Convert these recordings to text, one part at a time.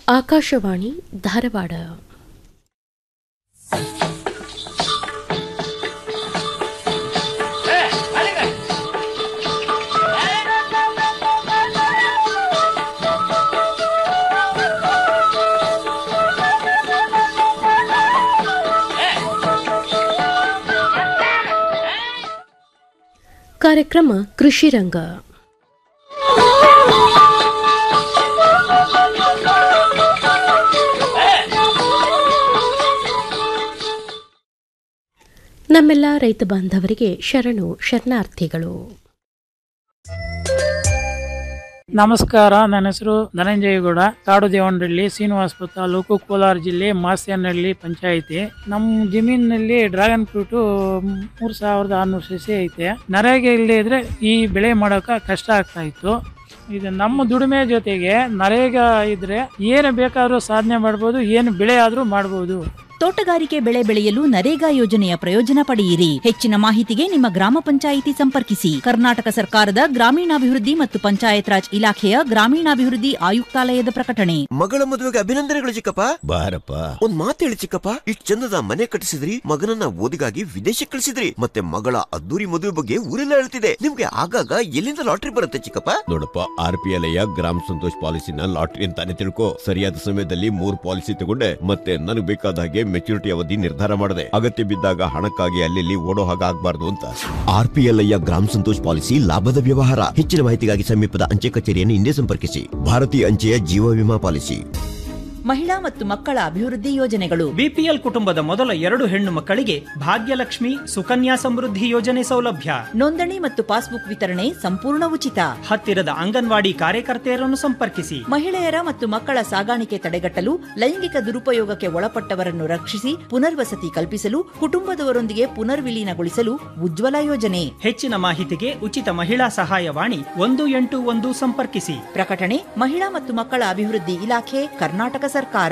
ಆಕಾಶವಾಣಿ ಧಾರವಾಡ ಕಾರ್ಯಕ್ರಮ ಕೃಷಿ ರಂಗ ನಮ್ಮೆಲ್ಲ ರೈತ ಬಾಂಧವರಿಗೆ ಶರಣು ಶರಣಾರ್ಥಿಗಳು ನಮಸ್ಕಾರ ನನ್ನ ಹೆಸರು ಧನಂಜಯಗೌಡ ಕಾಡು ದೇವನಹಳ್ಳಿ ಶ್ರೀನಿವಾಸಪುರ ತಾಲೂಕು ಕೋಲಾರ ಜಿಲ್ಲೆ ಮಾಸ್ಯನಹಳ್ಳಿ ಪಂಚಾಯಿತಿ ನಮ್ಮ ಜಮೀನಿನಲ್ಲಿ ಡ್ರ್ಯಾಗನ್ ಫ್ರೂಟ್ ಮೂರ್ ಸಾವಿರದ ಆರ್ನೂರು ಸಸಿ ಐತೆ ನರೇಗೆ ಇಲ್ಲದೆ ಇದ್ರೆ ಈ ಬೆಳೆ ಮಾಡೋಕೆ ಕಷ್ಟ ಆಗ್ತಾ ಇತ್ತು ಇದು ನಮ್ಮ ದುಡಿಮೆ ಜೊತೆಗೆ ನರೇಗ ಇದ್ರೆ ಏನು ಬೇಕಾದ್ರೂ ಸಾಧನೆ ಮಾಡ್ಬೋದು ಏನು ಬೆಳೆ ಆದ್ರೂ ಮಾಡ್ಬೋದು ತೋಟಗಾರಿಕೆ ಬೆಳೆ ಬೆಳೆಯಲು ನರೇಗಾ ಯೋಜನೆಯ ಪ್ರಯೋಜನ ಪಡೆಯಿರಿ ಹೆಚ್ಚಿನ ಮಾಹಿತಿಗೆ ನಿಮ್ಮ ಗ್ರಾಮ ಪಂಚಾಯಿತಿ ಸಂಪರ್ಕಿಸಿ ಕರ್ನಾಟಕ ಸರ್ಕಾರದ ಗ್ರಾಮೀಣಾಭಿವೃದ್ಧಿ ಮತ್ತು ಪಂಚಾಯತ್ ರಾಜ್ ಇಲಾಖೆಯ ಗ್ರಾಮೀಣಾಭಿವೃದ್ಧಿ ಆಯುಕ್ತಾಲಯದ ಪ್ರಕಟಣೆ ಮಗಳ ಮದುವೆಗೆ ಅಭಿನಂದನೆಗಳು ಚಿಕ್ಕಪ್ಪ ಬಾರಪ್ಪ ಒಂದ್ ಮಾತು ಹೇಳಿ ಚಿಕ್ಕಪ್ಪ ಇಷ್ಟ್ ಚಂದದ ಮನೆ ಕಟ್ಟಿಸಿದ್ರಿ ಮಗನನ್ನ ಓದಿಗಾಗಿ ವಿದೇಶಕ್ಕೆ ಕಳಿಸಿದ್ರಿ ಮತ್ತೆ ಮಗಳ ಅದ್ದೂರಿ ಮದುವೆ ಬಗ್ಗೆ ಊರೆಲ್ಲ ಹೇಳ್ತಿದೆ ನಿಮ್ಗೆ ಆಗಾಗ ಎಲ್ಲಿಂದ ಲಾಟ್ರಿ ಬರುತ್ತೆ ಚಿಕ್ಕಪ್ಪ ನೋಡಪ್ಪ ಆರ್ ಪಿ ಎಲ್ ಗ್ರಾಮ ಸಂತೋಷ್ ಪಾಲಿಸಿನ ಲಾಟ್ರಿ ಅಂತಾನೆ ತಿಳ್ಕೊ ಸರಿಯಾದ ಸಮಯದಲ್ಲಿ ಮೂರ್ ಪಾಲಿಸಿ ತಗೊಂಡೆ ಮತ್ತೆ ನನಗೆ ಬೇಕಾದ ಹಾಗೆ ಮೆಚುರಿಟಿ ಅವಧಿ ನಿರ್ಧಾರ ಮಾಡಿದೆ ಅಗತ್ಯ ಬಿದ್ದಾಗ ಹಣಕ್ಕಾಗಿ ಅಲ್ಲಿ ಓಡೋ ಹಾಗೆ ಆಗ್ಬಾರ್ದು ಅಂತ ಆರ್ ಪಿ ಎಲ್ ಐಯ ಗ್ರಾಮ ಸಂತೋಷ್ ಪಾಲಿಸಿ ಲಾಭದ ವ್ಯವಹಾರ ಹೆಚ್ಚಿನ ಮಾಹಿತಿಗಾಗಿ ಸಮೀಪದ ಅಂಚೆ ಕಚೇರಿಯನ್ನು ಹಿಂದೆ ಸಂಪರ್ಕಿಸಿ ಭಾರತೀಯ ಅಂಚೆಯ ಜೀವ ವಿಮಾ ಪಾಲಿಸಿ ಮಹಿಳಾ ಮತ್ತು ಮಕ್ಕಳ ಅಭಿವೃದ್ಧಿ ಯೋಜನೆಗಳು ಬಿಪಿಎಲ್ ಕುಟುಂಬದ ಮೊದಲ ಎರಡು ಹೆಣ್ಣು ಮಕ್ಕಳಿಗೆ ಭಾಗ್ಯಲಕ್ಷ್ಮಿ ಸುಕನ್ಯಾ ಸಮೃದ್ಧಿ ಯೋಜನೆ ಸೌಲಭ್ಯ ನೋಂದಣಿ ಮತ್ತು ಪಾಸ್ಬುಕ್ ವಿತರಣೆ ಸಂಪೂರ್ಣ ಉಚಿತ ಹತ್ತಿರದ ಅಂಗನವಾಡಿ ಕಾರ್ಯಕರ್ತೆಯರನ್ನು ಸಂಪರ್ಕಿಸಿ ಮಹಿಳೆಯರ ಮತ್ತು ಮಕ್ಕಳ ಸಾಗಾಣಿಕೆ ತಡೆಗಟ್ಟಲು ಲೈಂಗಿಕ ದುರುಪಯೋಗಕ್ಕೆ ಒಳಪಟ್ಟವರನ್ನು ರಕ್ಷಿಸಿ ಪುನರ್ವಸತಿ ಕಲ್ಪಿಸಲು ಕುಟುಂಬದವರೊಂದಿಗೆ ಪುನರ್ವಿಲೀನಗೊಳಿಸಲು ಉಜ್ವಲ ಯೋಜನೆ ಹೆಚ್ಚಿನ ಮಾಹಿತಿಗೆ ಉಚಿತ ಮಹಿಳಾ ಸಹಾಯವಾಣಿ ಒಂದು ಎಂಟು ಒಂದು ಸಂಪರ್ಕಿಸಿ ಪ್ರಕಟಣೆ ಮಹಿಳಾ ಮತ್ತು ಮಕ್ಕಳ ಅಭಿವೃದ್ಧಿ ಇಲಾಖೆ ಕರ್ನಾಟಕ ಸರ್ಕಾರ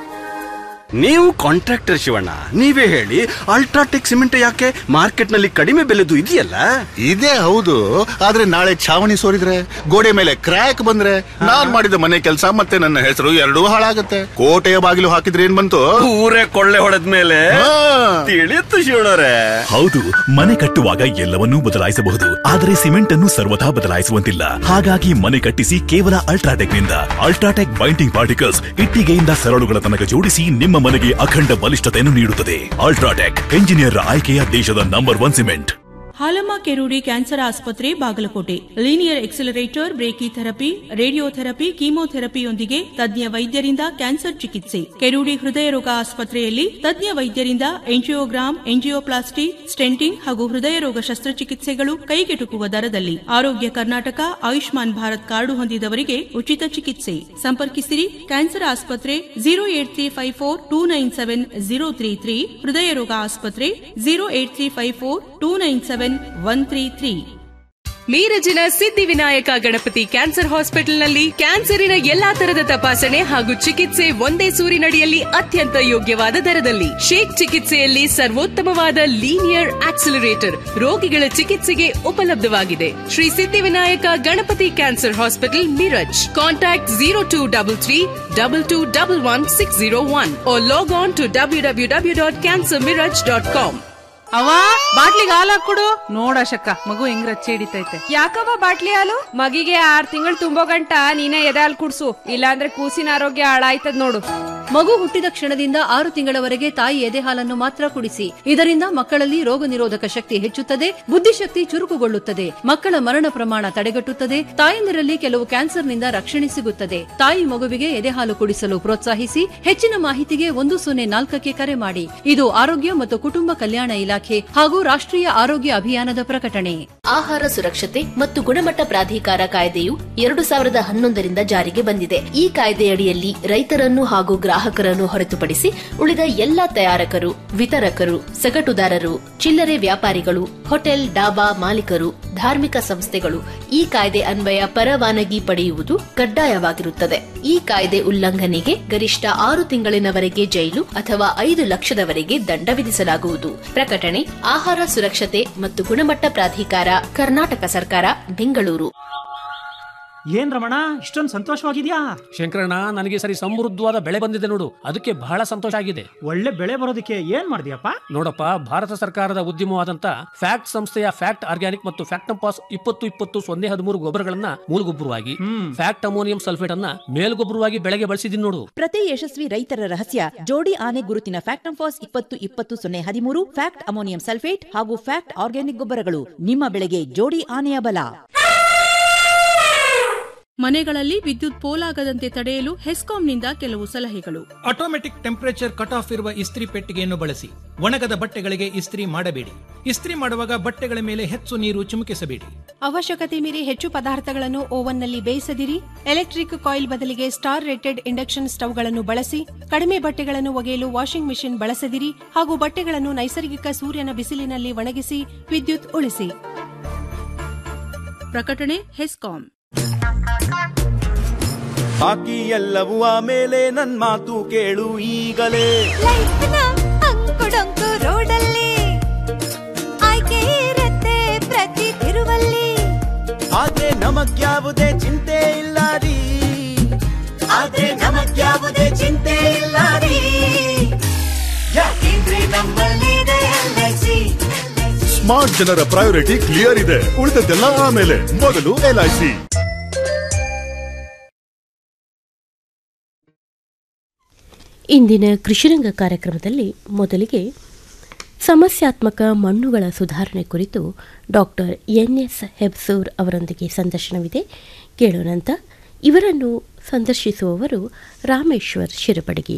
ನೀವು ಕಾಂಟ್ರಾಕ್ಟರ್ ಶಿವಣ್ಣ ನೀವೇ ಹೇಳಿ ಅಲ್ಟ್ರಾಟೆಕ್ ಸಿಮೆಂಟ್ ಯಾಕೆ ಮಾರ್ಕೆಟ್ ನಲ್ಲಿ ಕಡಿಮೆ ಬೆಲೆದು ಇದೆಯಲ್ಲ ಇದೇ ಹೌದು ಆದ್ರೆ ನಾಳೆ ಛಾವಣಿ ಸೋರಿದ್ರೆ ಗೋಡೆ ಮೇಲೆ ಕ್ರ್ಯಾಕ್ ಬಂದ್ರೆ ನಾನ್ ಮಾಡಿದ ಮನೆ ಕೆಲಸ ಮತ್ತೆ ನನ್ನ ಹೆಸರು ಎರಡೂ ಹಾಳಾಗತ್ತೆ ಕೋಟೆಯ ಬಾಗಿಲು ಹಾಕಿದ್ರೆ ಏನ್ ಬಂತು ಊರೇ ಕೊಳ್ಳೆ ಹೊಡೆದ ಮೇಲೆ ಹಾ. ತಿಳಿಯುತ್ತು ಶಿವಣ್ಣರೇ ಹೌದು ಮನೆ ಕಟ್ಟುವಾಗ ಎಲ್ಲವನ್ನೂ ಬದಲಾಯಿಸಬಹುದು ಆದರೆ ಸಿಮೆಂಟ್ ಅನ್ನು ಸರ್ವಥಾ ಬದಲಾಯಿಸುವಂತಿಲ್ಲ ಹಾಗಾಗಿ ಮನೆ ಕಟ್ಟಿಸಿ ಕೇವಲ ಅಲ್ಟ್ರಾಟೆಕ್ ನಿಂದ ಅಲ್ಟ್ರಾಟೆಕ್ ಬೈಂಡಿಂಗ್ ಪಾರ್ಟಿಕಲ್ಸ್ ಇಟ್ಟಿಗೆಯಿಂದ ಸರಳುಗಳ ತನಕ ಜೋಡಿಸಿ ನಿಮ್ಮ ಮನೆಗೆ ಅಖಂಡ ಬಲಿಷ್ಠತೆಯನ್ನು ನೀಡುತ್ತದೆ ಅಲ್ಟ್ರಾಟೆಕ್ ಎಂಜಿನಿಯರ್ ಆಯ್ಕೆಯ ದೇಶದ number one cement Halamma Kerudi cancer ಆಸ್ಪತ್ರೆ Bagalkot linear accelerator brachytherapy radiotherapy ಕೀಮೋಥೆರಪಿಯೊಂದಿಗೆ ತಜ್ಞ ವೈದ್ಯರಿಂದ ಕ್ಯಾನ್ಸರ್ ಚಿಕಿತ್ಸೆ ಕೆರೂಡಿ ಹೃದಯ ರೋಗ ಆಸ್ಪತ್ರೆಯಲ್ಲಿ ತಜ್ಞ ವೈದ್ಯರಿಂದ ಎಂಜಿಯೋಗ್ರಾಮ್ ಎಂಜಿಯೋಪ್ಲಾಸ್ಟಿ ಸ್ಟೆಂಟಿಂಗ್ ಹಾಗೂ ಹೃದಯ ರೋಗ ಶಸ್ತ್ರಚಿಕಿತ್ಸೆಗಳು ಕೈಗೆಟುಕುವ ದರದಲ್ಲಿ ಆರೋಗ್ಯ ಕರ್ನಾಟಕ ಆಯುಷ್ಮಾನ್ ಭಾರತ್ ಕಾರ್ಡು ಹೊಂದಿದವರಿಗೆ ಉಚಿತ ಚಿಕಿತ್ಸೆ ಸಂಪರ್ಕಿಸಿರಿ ಕ್ಯಾನ್ಸರ್ ಆಸ್ಪತ್ರೆ zero eight three five four two nine seven zero three three ಹೃದಯ ರೋಗ ಆಸ್ಪತ್ರೆ zero eight three five four two nine seven one three three ಮೀರಜಿನ ಸಿದ್ಧಿವಿನಾಯಕ ಗಣಪತಿ ಕ್ಯಾನ್ಸರ್ ಹಾಸ್ಪಿಟಲ್ನಲ್ಲಿ ಕ್ಯಾನ್ಸರಿನ ಎಲ್ಲಾ ತರದ ತಪಾಸಣೆ ಹಾಗೂ ಚಿಕಿತ್ಸೆ ಒಂದೇ ಸೂರಿನಡಿಯಲ್ಲಿ ಅತ್ಯಂತ ಯೋಗ್ಯವಾದ ದರದಲ್ಲಿ ಶೇಕ್ ಚಿಕಿತ್ಸೆಯಲ್ಲಿ ಸರ್ವೋತ್ತಮವಾದ ಲೀನಿಯರ್ ಆಕ್ಸಿಲರೇಟರ್ ರೋಗಿಗಳ ಚಿಕಿತ್ಸೆಗೆ ಉಪಲಬ್ಧವಾಗಿದೆ Shri Siddhivinayak Ganapati cancer hospital Miraj contact zero two double three double two double one six zero one log on to W W W dot cancer Miraj dot com ಅವ ಬಾಟ್ಲಿಗೆ ಹಾಲು ಕೊಡು ನೋಡಶಕ್ಕ ಮಗು ಹೆಂಗ್ ರಚ್ಚೆ ಹಿಡಿತೈತೆ ಯಾಕವ್ವ ಬಾಟ್ಲಿ ಹಾಲು ಮಗಿಗೆ ಆರ್ ತಿಂಗಳು ತುಂಬೋ ಗಂಟ ನೀನೇ ಎದೆ ಹಾಲು ಕುಡ್ಸು ಇಲ್ಲಾಂದ್ರೆ ಕೂಸಿನ ಆರೋಗ್ಯ ಹಾಳಾಯ್ತದ ನೋಡು ಮಗು ಹುಟ್ಟಿದ ಕ್ಷಣದಿಂದ ಆರು ತಿಂಗಳವರೆಗೆ ತಾಯಿ ಎದೆ ಹಾಲನ್ನು ಮಾತ್ರ ಕುಡಿಸಿ ಇದರಿಂದ ಮಕ್ಕಳಲ್ಲಿ ರೋಗ ನಿರೋಧಕ ಶಕ್ತಿ ಹೆಚ್ಚುತ್ತದೆ ಬುದ್ಧಿಶಕ್ತಿ ಚುರುಕುಗೊಳ್ಳುತ್ತದೆ ಮಕ್ಕಳ ಮರಣ ಪ್ರಮಾಣ ತಡೆಗಟ್ಟುತ್ತದೆ ತಾಯಂದಿರಲ್ಲಿ ಕೆಲವು ಕ್ಯಾನ್ಸರ್ನಿಂದ ರಕ್ಷಣೆ ಸಿಗುತ್ತದೆ ತಾಯಿ ಮಗುವಿಗೆ ಎದೆ ಹಾಲು ಕುಡಿಸಲು ಪ್ರೋತ್ಸಾಹಿಸಿ ಹೆಚ್ಚಿನ ಮಾಹಿತಿಗೆ ಒಂದು ಸೊನ್ನೆ ನಾಲ್ಕಕ್ಕೆ ಕರೆ ಮಾಡಿ ಇದು ಆರೋಗ್ಯ ಮತ್ತು ಕುಟುಂಬ ಕಲ್ಯಾಣ ಇಲಾಖೆ ಹಾಗೂ ರಾಷ್ಟ್ರೀಯ ಆರೋಗ್ಯ ಅಭಿಯಾನದ ಪ್ರಕಟಣೆ ಆಹಾರ ಸುರಕ್ಷತೆ ಮತ್ತು ಗುಣಮಟ್ಟ ಪ್ರಾಧಿಕಾರ ಕಾಯ್ದೆಯು ಎರಡು ಸಾವಿರದ ಹನ್ನೊಂದರಿಂದ ಜಾರಿಗೆ ಬಂದಿದೆ ಈ ಕಾಯ್ದೆಯಡಿಯಲ್ಲಿ ರೈತರನ್ನು ಹಾಗೂ ಗ್ರಾಹಕರನ್ನು ಹೊರತುಪಡಿಸಿ ಉಳಿದ ಎಲ್ಲಾ ತಯಾರಕರು ವಿತರಕರು ಸಗಟುದಾರರು ಚಿಲ್ಲರೆ ವ್ಯಾಪಾರಿಗಳು ಹೋಟೆಲ್ ಡಾಬಾ ಮಾಲೀಕರು ಧಾರ್ಮಿಕ ಸಂಸ್ಥೆಗಳು ಈ ಕಾಯ್ದೆ ಅನ್ವಯ ಪರವಾನಗಿ ಪಡೆಯುವುದು ಕಡ್ಡಾಯವಾಗಿರುತ್ತದೆ ಈ ಕಾಯ್ದೆ ಉಲ್ಲಂಘನೆಗೆ ಗರಿಷ್ಠ ಆರು ತಿಂಗಳಿನವರೆಗೆ ಜೈಲು ಅಥವಾ ಐದು ಲಕ್ಷದವರೆಗೆ ದಂಡ ವಿಧಿಸಲಾಗುವುದು ಪ್ರಕಟಣೆ ಆಹಾರ ಸುರಕ್ಷತೆ ಮತ್ತು ಗುಣಮಟ್ಟ ಪ್ರಾಧಿಕಾರ ಕರ್ನಾಟಕ ಸರ್ಕಾರ ಬೆಂಗಳೂರು ಏನ್ ರಮಣ ಇಷ್ಟೊಂದು ಸಂತೋಷವಾಗಿದ್ಯಾ ಶಂಕರಣ್ಣ ನನಗೆ ಸರಿ ಸಮೃದ್ಧವಾದ ಬೆಳೆ ಬಂದಿದೆ ನೋಡು ಅದಕ್ಕೆ ಬಹಳ ಸಂತೋಷ ಆಗಿದೆ ಒಳ್ಳೆ ಬೆಳೆ ಬರೋದಕ್ಕೆ ಏನ್ ಮಾಡಿದ್ಯಪ್ಪ ನೋಡಪ್ಪ ಭಾರತ ಸರ್ಕಾರದ ಉದ್ಯಮವಾದಂತ ಫ್ಯಾಕ್ಟ್ ಸಂಸ್ಥೆಯ ಫ್ಯಾಕ್ಟ್ ಆರ್ಗ್ಯಾನಿಕ್ ಮತ್ತು ಫ್ಯಾಕ್ಟಂಪಾಸ್ ಇಪ್ಪತ್ತು ಇಪ್ಪತ್ತು ಸೊನ್ನೆ ಹದಿಮೂರು ಗೊಬ್ಬರಗಳನ್ನ ಮೂಲಗೊಬ್ಬರವಾಗಿ ಫ್ಯಾಕ್ಟ್ ಅಮೋನಿಯಂ ಸಲ್ಫೇಟ್ ಅನ್ನ ಮೇಲ್ಗೊಬ್ಬರವಾಗಿ ಬೆಳೆಗೆ ಬಳಸಿದೀನಿ ನೋಡು ಪ್ರತಿ ಯಶಸ್ವಿ ರೈತರ ರಹಸ್ಯ ಜೋಡಿ ಆನೆ ಗುರುತಿನ ಫ್ಯಾಕ್ಟಂಫಾಸ್ ಇಪ್ಪತ್ತು ಇಪ್ಪತ್ತು ಸೊನ್ನೆ ಹದಿಮೂರು ಫ್ಯಾಕ್ಟ್ ಅಮೋನಿಯಂ ಸಲ್ಫೇಟ್ ಹಾಗೂ ಫ್ಯಾಕ್ಟ್ ಆರ್ಗ್ಯಾನಿಕ್ ಗೊಬ್ಬರಗಳು ನಿಮ್ಮ ಬೆಳೆಗೆ ಜೋಡಿ ಆನೆಯ ಬಲ ಮನೆಗಳಲ್ಲಿ ವಿದ್ಯುತ್ ಪೋಲಾಗದಂತೆ ತಡೆಯಲು ಹೆಸ್ಕಾಂನಿಂದ ಕೆಲವು ಸಲಹೆಗಳು ಆಟೋಮೆಟಿಕ್ ಟೆಂಪರೇಚರ್ ಕಟ್ ಆಫ್ ಇರುವ ಇಸ್ತ್ರಿ ಪೆಟ್ಟಿಗೆಯನ್ನು ಬಳಸಿ ಒಣಗದ ಬಟ್ಟೆಗಳಿಗೆ ಇಸ್ತ್ರಿ ಮಾಡಬೇಡಿ ಇಸ್ತ್ರಿ ಮಾಡುವಾಗ ಬಟ್ಟೆಗಳ ಮೇಲೆ ಹೆಚ್ಚು ನೀರು ಚಿಮುಕಿಸಬೇಡಿ ಅವಶ್ಯಕತೆ ಮೀರಿ ಹೆಚ್ಚು ಪದಾರ್ಥಗಳನ್ನು ಓವನ್ನಲ್ಲಿ ಬೇಯಿಸದಿರಿ ಎಲೆಕ್ಟ್ರಿಕ್ ಕಾಯಿಲ್ ಬದಲಿಗೆ ಸ್ಟಾರ್ ರೇಟೆಡ್ ಇಂಡಕ್ಷನ್ ಸ್ಟವ್ಗಳನ್ನು ಬಳಸಿ ಕಡಿಮೆ ಬಟ್ಟೆಗಳನ್ನು ಒಗೆಯಲು ವಾಷಿಂಗ್ ಮಿಷಿನ್ ಬಳಸದಿರಿ ಹಾಗೂ ಬಟ್ಟೆಗಳನ್ನು ನೈಸರ್ಗಿಕ ಸೂರ್ಯನ ಬಿಸಿಲಿನಲ್ಲಿ ಒಣಗಿಸಿ ವಿದ್ಯುತ್ ಉಳಿಸಿ ಪ್ರಕಟಣೆ ಹೆಸ್ಕಾಂ ಬಾಕಿ ಎಲ್ಲವೂ ಆಮೇಲೆ ನನ್ ಮಾತು ಕೇಳು ಈಗಲೇ ಅಂಕುಡೊಂಕು ರೋಡಲ್ಲಿ ಆಯ್ಕೆ ಇರತ್ತೆ ಪ್ರತಿ ತಿರುವಲ್ಲಿ ಆದ್ರೆ ನಮಗ್ಯಾವುದೇ ಚಿಂತೆ ಇಲ್ಲ ರೀ ಆದ್ರೆ ನಮಗ್ಯಾವುದೇ ಚಿಂತೆ ಇಲ್ಲ ರೀ ಯಾಕೆಂದ್ರೆ ನಮ್ಮಲ್ಲಿದೆ LIC. ಸ್ಮಾರ್ಟ್ ಜನರ ಪ್ರಯಾರಿಟಿ ಕ್ಲಿಯರ್ ಇದೆ ಉಳಿದದ್ದೆಲ್ಲ ಆಮೇಲೆ ಮೊದಲು ಎಲ್ಐಸಿ ಇಂದಿನ ಕೃಷಿರಂಗ ಕಾರ್ಯಕ್ರಮದಲ್ಲಿ ಮೊದಲಿಗೆ ಸಮಸ್ಯಾತ್ಮಕ ಮಣ್ಣುಗಳ ಸುಧಾರಣೆ ಕುರಿತು ಡಾಕ್ಟರ್ ಎನ್ ಎಸ್ ಹೆಬ್ಸೂರ್ ಅವರೊಂದಿಗೆ ಸಂದರ್ಶನವಿದೆ ಕೇಳೋಣಂತ ಇವರನ್ನು ಸಂದರ್ಶಿಸುವವರು Rameshwar Shirabadagi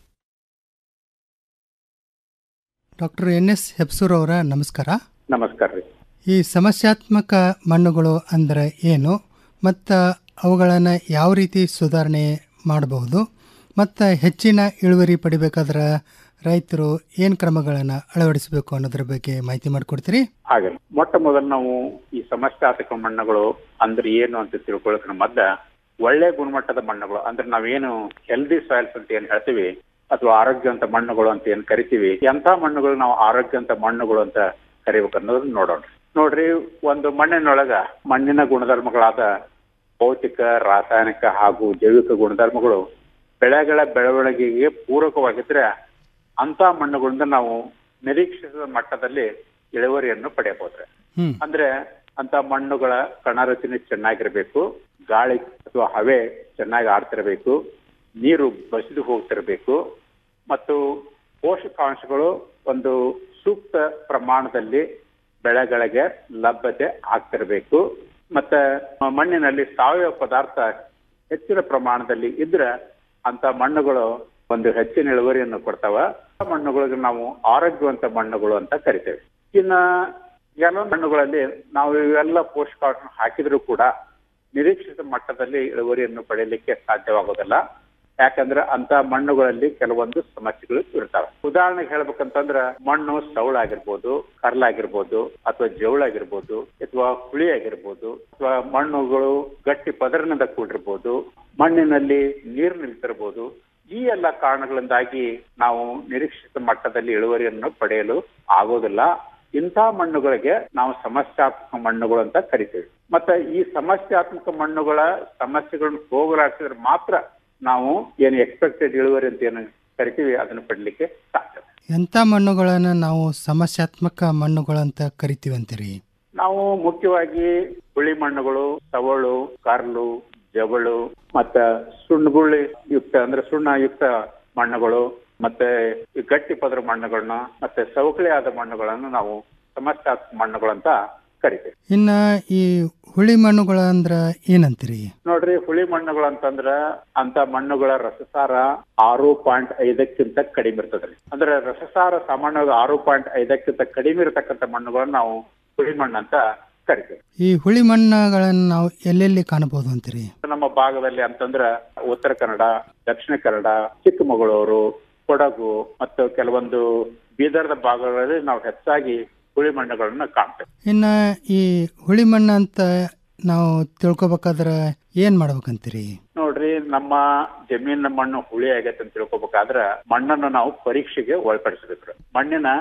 doctor N S Hebsur ಅವರ ನಮಸ್ಕಾರ ನಮಸ್ಕಾರ ರೀ ಈ ಸಮಸ್ಯಾತ್ಮಕ ಮಣ್ಣುಗಳು ಅಂದರೆ ಏನು ಮತ್ತು ಅವುಗಳನ್ನು ಯಾವ ರೀತಿ ಸುಧಾರಣೆ ಮಾಡಬಹುದು ಮತ್ತು ಹೆಚ್ಚಿನ ಇಳುವರಿ ಪಡಿಬೇಕಾದ್ರೆ ರೈತರು ಏನು ಕ್ರಮಗಳನ್ನು ಅಳವಡಿಸಬೇಕು ಅನ್ನೋದ್ರ ಬಗ್ಗೆ ಮಾಹಿತಿ ಮಾಡಿಕೊಡ್ತೀರಿ ಹಾಗೆ ಮೊಟ್ಟ ಮೊದಲು ನಾವು ಈ ಸಮಸ್ಯಾತ್ಮಕ ಮಣ್ಣುಗಳು ಅಂದ್ರೆ ಏನು ಅಂತ ತಿಳ್ಕೊಳ್ಳೋಕೆ ಮೊದ್ಲ ಒಳ್ಳೆ ಗುಣಮಟ್ಟದ ಮಣ್ಣುಗಳು ಅಂದ್ರೆ ನಾವೇನು ಹೆಲ್ದಿ ಸಾಯಿಲ್ಸ್ ಅಂತ ಏನ್ ಹೇಳ್ತೀವಿ ಅಥವಾ ಆರೋಗ್ಯವಂತ ಮಣ್ಣುಗಳು ಅಂತ ಏನ್ ಕರಿತೀವಿ ಎಂತ ಮಣ್ಣುಗಳು ನಾವು ಆರೋಗ್ಯವಂತ ಮಣ್ಣುಗಳು ಅಂತ ಕರಿಬೇಕು ಅನ್ನೋದನ್ನ ನೋಡೋಣ ನೋಡ್ರಿ ಒಂದು ಮಣ್ಣಿನೊಳಗ ಮಣ್ಣಿನ ಗುಣಧರ್ಮಗಳಾದ ಭೌತಿಕ ರಾಸಾಯನಿಕ ಹಾಗೂ ಜೈವಿಕ ಗುಣಧರ್ಮಗಳು ಬೆಳೆಗಳ ಬೆಳವಣಿಗೆಗೆ ಪೂರಕವಾಗಿದ್ರೆ ಅಂತ ಮಣ್ಣುಗಳಿಂದ ನಾವು ನಿರೀಕ್ಷಿಸಿದ ಮಟ್ಟದಲ್ಲಿ ಇಳುವರಿಯನ್ನು ಪಡೆಯಬಹುದ್ರೆ ಅಂದ್ರೆ ಅಂತ ಮಣ್ಣುಗಳ ಕಣರಚನೆ ಚೆನ್ನಾಗಿರ್ಬೇಕು ಗಾಳಿ ಅಥವಾ ಹವೆ ಚೆನ್ನಾಗಿ ಆಡ್ತಿರ್ಬೇಕು ನೀರು ಬಸಿದು ಹೋಗ್ತಿರ್ಬೇಕು ಮತ್ತು ಪೋಷಕಾಂಶಗಳು ಒಂದು ಸೂಕ್ತ ಪ್ರಮಾಣದಲ್ಲಿ ಬೆಳೆಗಳಿಗೆ ಲಭ್ಯತೆ ಆಗ್ತಿರ್ಬೇಕು ಮತ್ತೆ ಮಣ್ಣಿನಲ್ಲಿ ಸಾವಯವ ಪದಾರ್ಥ ಹೆಚ್ಚಿನ ಪ್ರಮಾಣದಲ್ಲಿ ಇದ್ರೆ ಅಂತ ಮಣ್ಣುಗಳು ಒಂದು ಹೆಚ್ಚಿನ ಇಳುವರಿಯನ್ನು ಕೊಡ್ತಾವ ಆ ಮಣ್ಣುಗಳಿಗೆ ನಾವು ಆರೋಗ್ಯವಂತ ಮಣ್ಣುಗಳು ಅಂತ ಕರಿತೇವೆ ಇನ್ನ ಕೆಲವೊಂದು ಮಣ್ಣುಗಳಲ್ಲಿ ನಾವು ಇವೆಲ್ಲ ಪೋಷಕಾಂಶ ಹಾಕಿದ್ರು ಕೂಡ ನಿರೀಕ್ಷಿತ ಮಟ್ಟದಲ್ಲಿ ಇಳುವರಿಯನ್ನು ಪಡೆಯಲಿಕ್ಕೆ ಸಾಧ್ಯವಾಗೋದಿಲ್ಲ ಯಾಕಂದ್ರೆ ಅಂತ ಮಣ್ಣುಗಳಲ್ಲಿ ಕೆಲವೊಂದು ಸಮಸ್ಯೆಗಳು ಇರ್ತಾವೆ ಉದಾಹರಣೆಗೆ ಹೇಳ್ಬೇಕಂತಂದ್ರ ಮಣ್ಣು ಸೌಳಾಗಿರ್ಬೋದು ಕರ್ಲಾಗಿರ್ಬೋದು ಅಥವಾ ಜೌಳಾಗಿರ್ಬೋದು ಅಥವಾ ಹುಳಿ ಆಗಿರ್ಬೋದು ಅಥವಾ ಮಣ್ಣುಗಳು ಗಟ್ಟಿ ಪದರಿನಿಂದ ಕೂಡಿರ್ಬೋದು ಮಣ್ಣಿನಲ್ಲಿ ನೀರು ನಿಲ್ತಿರ್ಬೋದು ಈ ಎಲ್ಲ ಕಾರಣಗಳಿಂದಾಗಿ ನಾವು ನಿರೀಕ್ಷಿತ ಮಟ್ಟದಲ್ಲಿ ಇಳುವರಿಯನ್ನು ಪಡೆಯಲು ಆಗೋದಿಲ್ಲ ಇಂಥ ಮಣ್ಣುಗಳಿಗೆ ನಾವು ಸಮಸ್ಯಾತ್ಮಕ ಮಣ್ಣುಗಳು ಅಂತ ಕರಿತೀವಿ ಮತ್ತೆ ಈ ಸಮಸ್ಯಾತ್ಮಕ ಮಣ್ಣುಗಳ ಸಮಸ್ಯೆಗಳನ್ನು ಹೋಗಲಾಡಿಸಿದ್ರೆ ಮಾತ್ರ ನಾವು ಏನು ಎಕ್ಸ್ಪೆಕ್ಟೆಡ್ ಇಳುವರಿ ಅಂತ ಏನು ಕರಿತೀವಿ ಅದನ್ನು ಪಡಲಿಕ್ಕೆ ಸಾಧ್ಯ ಎಂಥ ಮಣ್ಣುಗಳನ್ನು ನಾವು ಸಮಸ್ಯಾತ್ಮಕ ಮಣ್ಣುಗಳು ಅಂತ ಕರಿತೀವಿ ಅಂತೀರಿ ನಾವು ಮುಖ್ಯವಾಗಿ ಹುಳಿ ಮಣ್ಣುಗಳು ಸವಳು ಕಾರ್ಲು ಜವಳು ಮತ್ತ ಸುಣ್ಣಗುಳಿ ಯುಕ್ತ ಅಂದ್ರೆ ಸುಣ್ಣ ಯುಕ್ತ ಮಣ್ಣುಗಳು ಮತ್ತೆ ಈ ಗಟ್ಟಿ ಪದರ ಮಣ್ಣುಗಳನ್ನ ಮತ್ತೆ ಸವಕಳಿ ಆದ ಮಣ್ಣುಗಳನ್ನು ನಾವು ಸಮಸ್ಯಾತ್ಮಕ ಮಣ್ಣುಗಳು ಅಂತ ಕರಿತೀವಿ ಇನ್ನು ಈ ಹುಳಿ ಮಣ್ಣುಗಳು ಅಂದ್ರೆ ಏನಂತೀರಿ ನೋಡ್ರಿ ಹುಳಿ ಮಣ್ಣುಗಳು ಅಂತಂದ್ರ ಅಂತ ಮಣ್ಣುಗಳ ರಸಸಾರ ಆರು ಪಾಯಿಂಟ್ ಐದಕ್ಕಿಂತ ಕಡಿಮೆ ಇರ್ತದ್ರಿ ಅಂದ್ರೆ ರಸಸಾರ ಸಾಮಾನ್ಯವಾಗಿ ಆರು ಪಾಯಿಂಟ್ ಐದಕ್ಕಿಂತ ಕಡಿಮೆ ಇರತಕ್ಕಂತ ಮಣ್ಣುಗಳನ್ನ ನಾವು ಹುಳಿ ಮಣ್ಣು ಅಂತ ಕರಿತೀವಿ ಈ ಹುಳಿ ಮಣ್ಣುಗಳನ್ನು ನಾವು ಎಲ್ಲೆಲ್ಲಿ ಕಾಣಬಹುದು ಅಂತೀರಿ ನಮ್ಮ ಭಾಗದಲ್ಲಿ ಅಂತಂದ್ರ ಉತ್ತರ ಕನ್ನಡ ದಕ್ಷಿಣ ಕನ್ನಡ ಚಿಕ್ಕಮಗಳೂರು ಕೊಡಗು ಮತ್ತು ಕೆಲವೊಂದು ಬೀದರ್ದ ಭಾಗಗಳಲ್ಲಿ ನಾವು ಹೆಚ್ಚಾಗಿ ಹುಳಿ ಮಣ್ಣುಗಳನ್ನ ಕಾಣ್ತೇವೆ ಇನ್ನು ಈ ಹುಳಿ ಮಣ್ಣು ಅಂತ ನಾವು ತಿಳ್ಕೊಬೇಕಾದ್ರೆ ಏನ್ ಮಾಡ್ಬೇಕಂತೀರಿ ನೋಡ್ರಿ ನಮ್ಮ ಜಮೀನಿನ ಮಣ್ಣು ಹುಳಿ ಆಗೈತೆ ಅಂತ ತಿಳ್ಕೊಬೇಕಾದ್ರ ಮಣ್ಣನ್ನು ನಾವು ಪರೀಕ್ಷೆಗೆ ಒಳಪಡಿಸಬೇಕು ಮಣ್ಣಿನ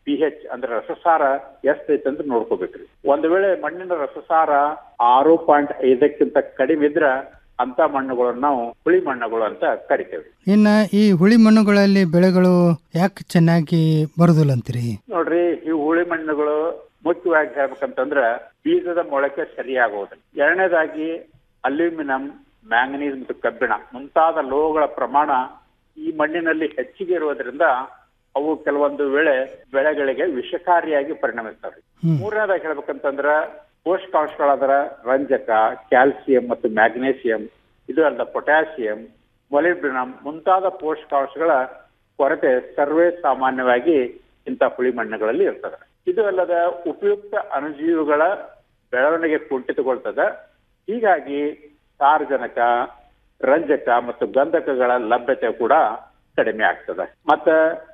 ಪಿ ಎಚ್ ಅಂದ್ರೆ ರಸಸಾರ ಎಷ್ಟೈತೆ ಅಂತ ನೋಡ್ಕೋಬೇಕ್ರಿ ಒಂದ್ ವೇಳೆ ಮಣ್ಣಿನ ರಸಸಾರ ಆರು ಪಾಯಿಂಟ್ ಐದಕ್ಕಿಂತ ಕಡಿಮೆ ಇದ್ರ ಅಂತ ಮಣ್ಣುಗಳನ್ನು ನಾವು ಹುಳಿ ಮಣ್ಣುಗಳು ಅಂತ ಕರಿತೇವೆ ಇನ್ನ ಈ ಹುಳಿ ಮಣ್ಣುಗಳಲ್ಲಿ ಬೆಳೆಗಳು ಯಾಕೆ ಚೆನ್ನಾಗಿ ಬರುದಿಲ್ಲ ಅಂತೀರಿ ನೋಡ್ರಿ ಈ ಹುಳಿ ಮಣ್ಣುಗಳು ಮುಖ್ಯವಾಗಿ ಹೇಳ್ಬೇಕಂತಂದ್ರ ಬೀಜದ ಮೊಳಕೆ ಸರಿಯಾಗುವುದಿಲ್ಲ ಎರಡನೇದಾಗಿ ಅಲ್ಯೂಮಿನಿಯಂ ಮ್ಯಾಂಗನೀಸ್ ಮತ್ತು ಕಬ್ಬಿಣ ಮುಂತಾದ ಲೋಹಗಳ ಪ್ರಮಾಣ ಈ ಮಣ್ಣಿನಲ್ಲಿ ಹೆಚ್ಚಿಗೆ ಇರುವುದರಿಂದ ಅವು ಕೆಲವೊಂದು ವೇಳೆ ಬೆಳೆಗಳಿಗೆ ವಿಷಕಾರಿಯಾಗಿ ಪರಿಣಮಿಸ್ತವೆ ಮೂರನೇದಾಗಿ ಹೇಳ್ಬೇಕಂತಂದ್ರ ಪೋಷಕಾಂಶಗಳಾದ ರಂಜಕ ಕ್ಯಾಲ್ಸಿಯಂ ಮತ್ತು ಮ್ಯಾಗ್ನೇಸಿಯಂ ಇದು ಅಲ್ಲದ ಪೊಟ್ಯಾಸಿಯಂ ಮೊಲಿಬ್ಡಿನಮ್ ಮುಂತಾದ ಪೋಷಕಾಂಶಗಳ ಕೊರತೆ ಸರ್ವೇ ಸಾಮಾನ್ಯವಾಗಿ ಇಂಥ ಹುಳಿ ಮಣ್ಣುಗಳಲ್ಲಿ ಇರ್ತದೆ ಇದು ಅಲ್ಲದ ಉಪಯುಕ್ತ ಅಣುಜೀವಿಗಳ ಬೆಳವಣಿಗೆ ಕುಂಠಿತಗೊಳ್ತದೆ ಹೀಗಾಗಿ ಸಾರಜನಕ ರಂಜಕ ಮತ್ತು ಗಂಧಕಗಳ ಲಭ್ಯತೆ ಕೂಡ ಕಡಿಮೆ ಆಗ್ತದೆ ಮತ್ತ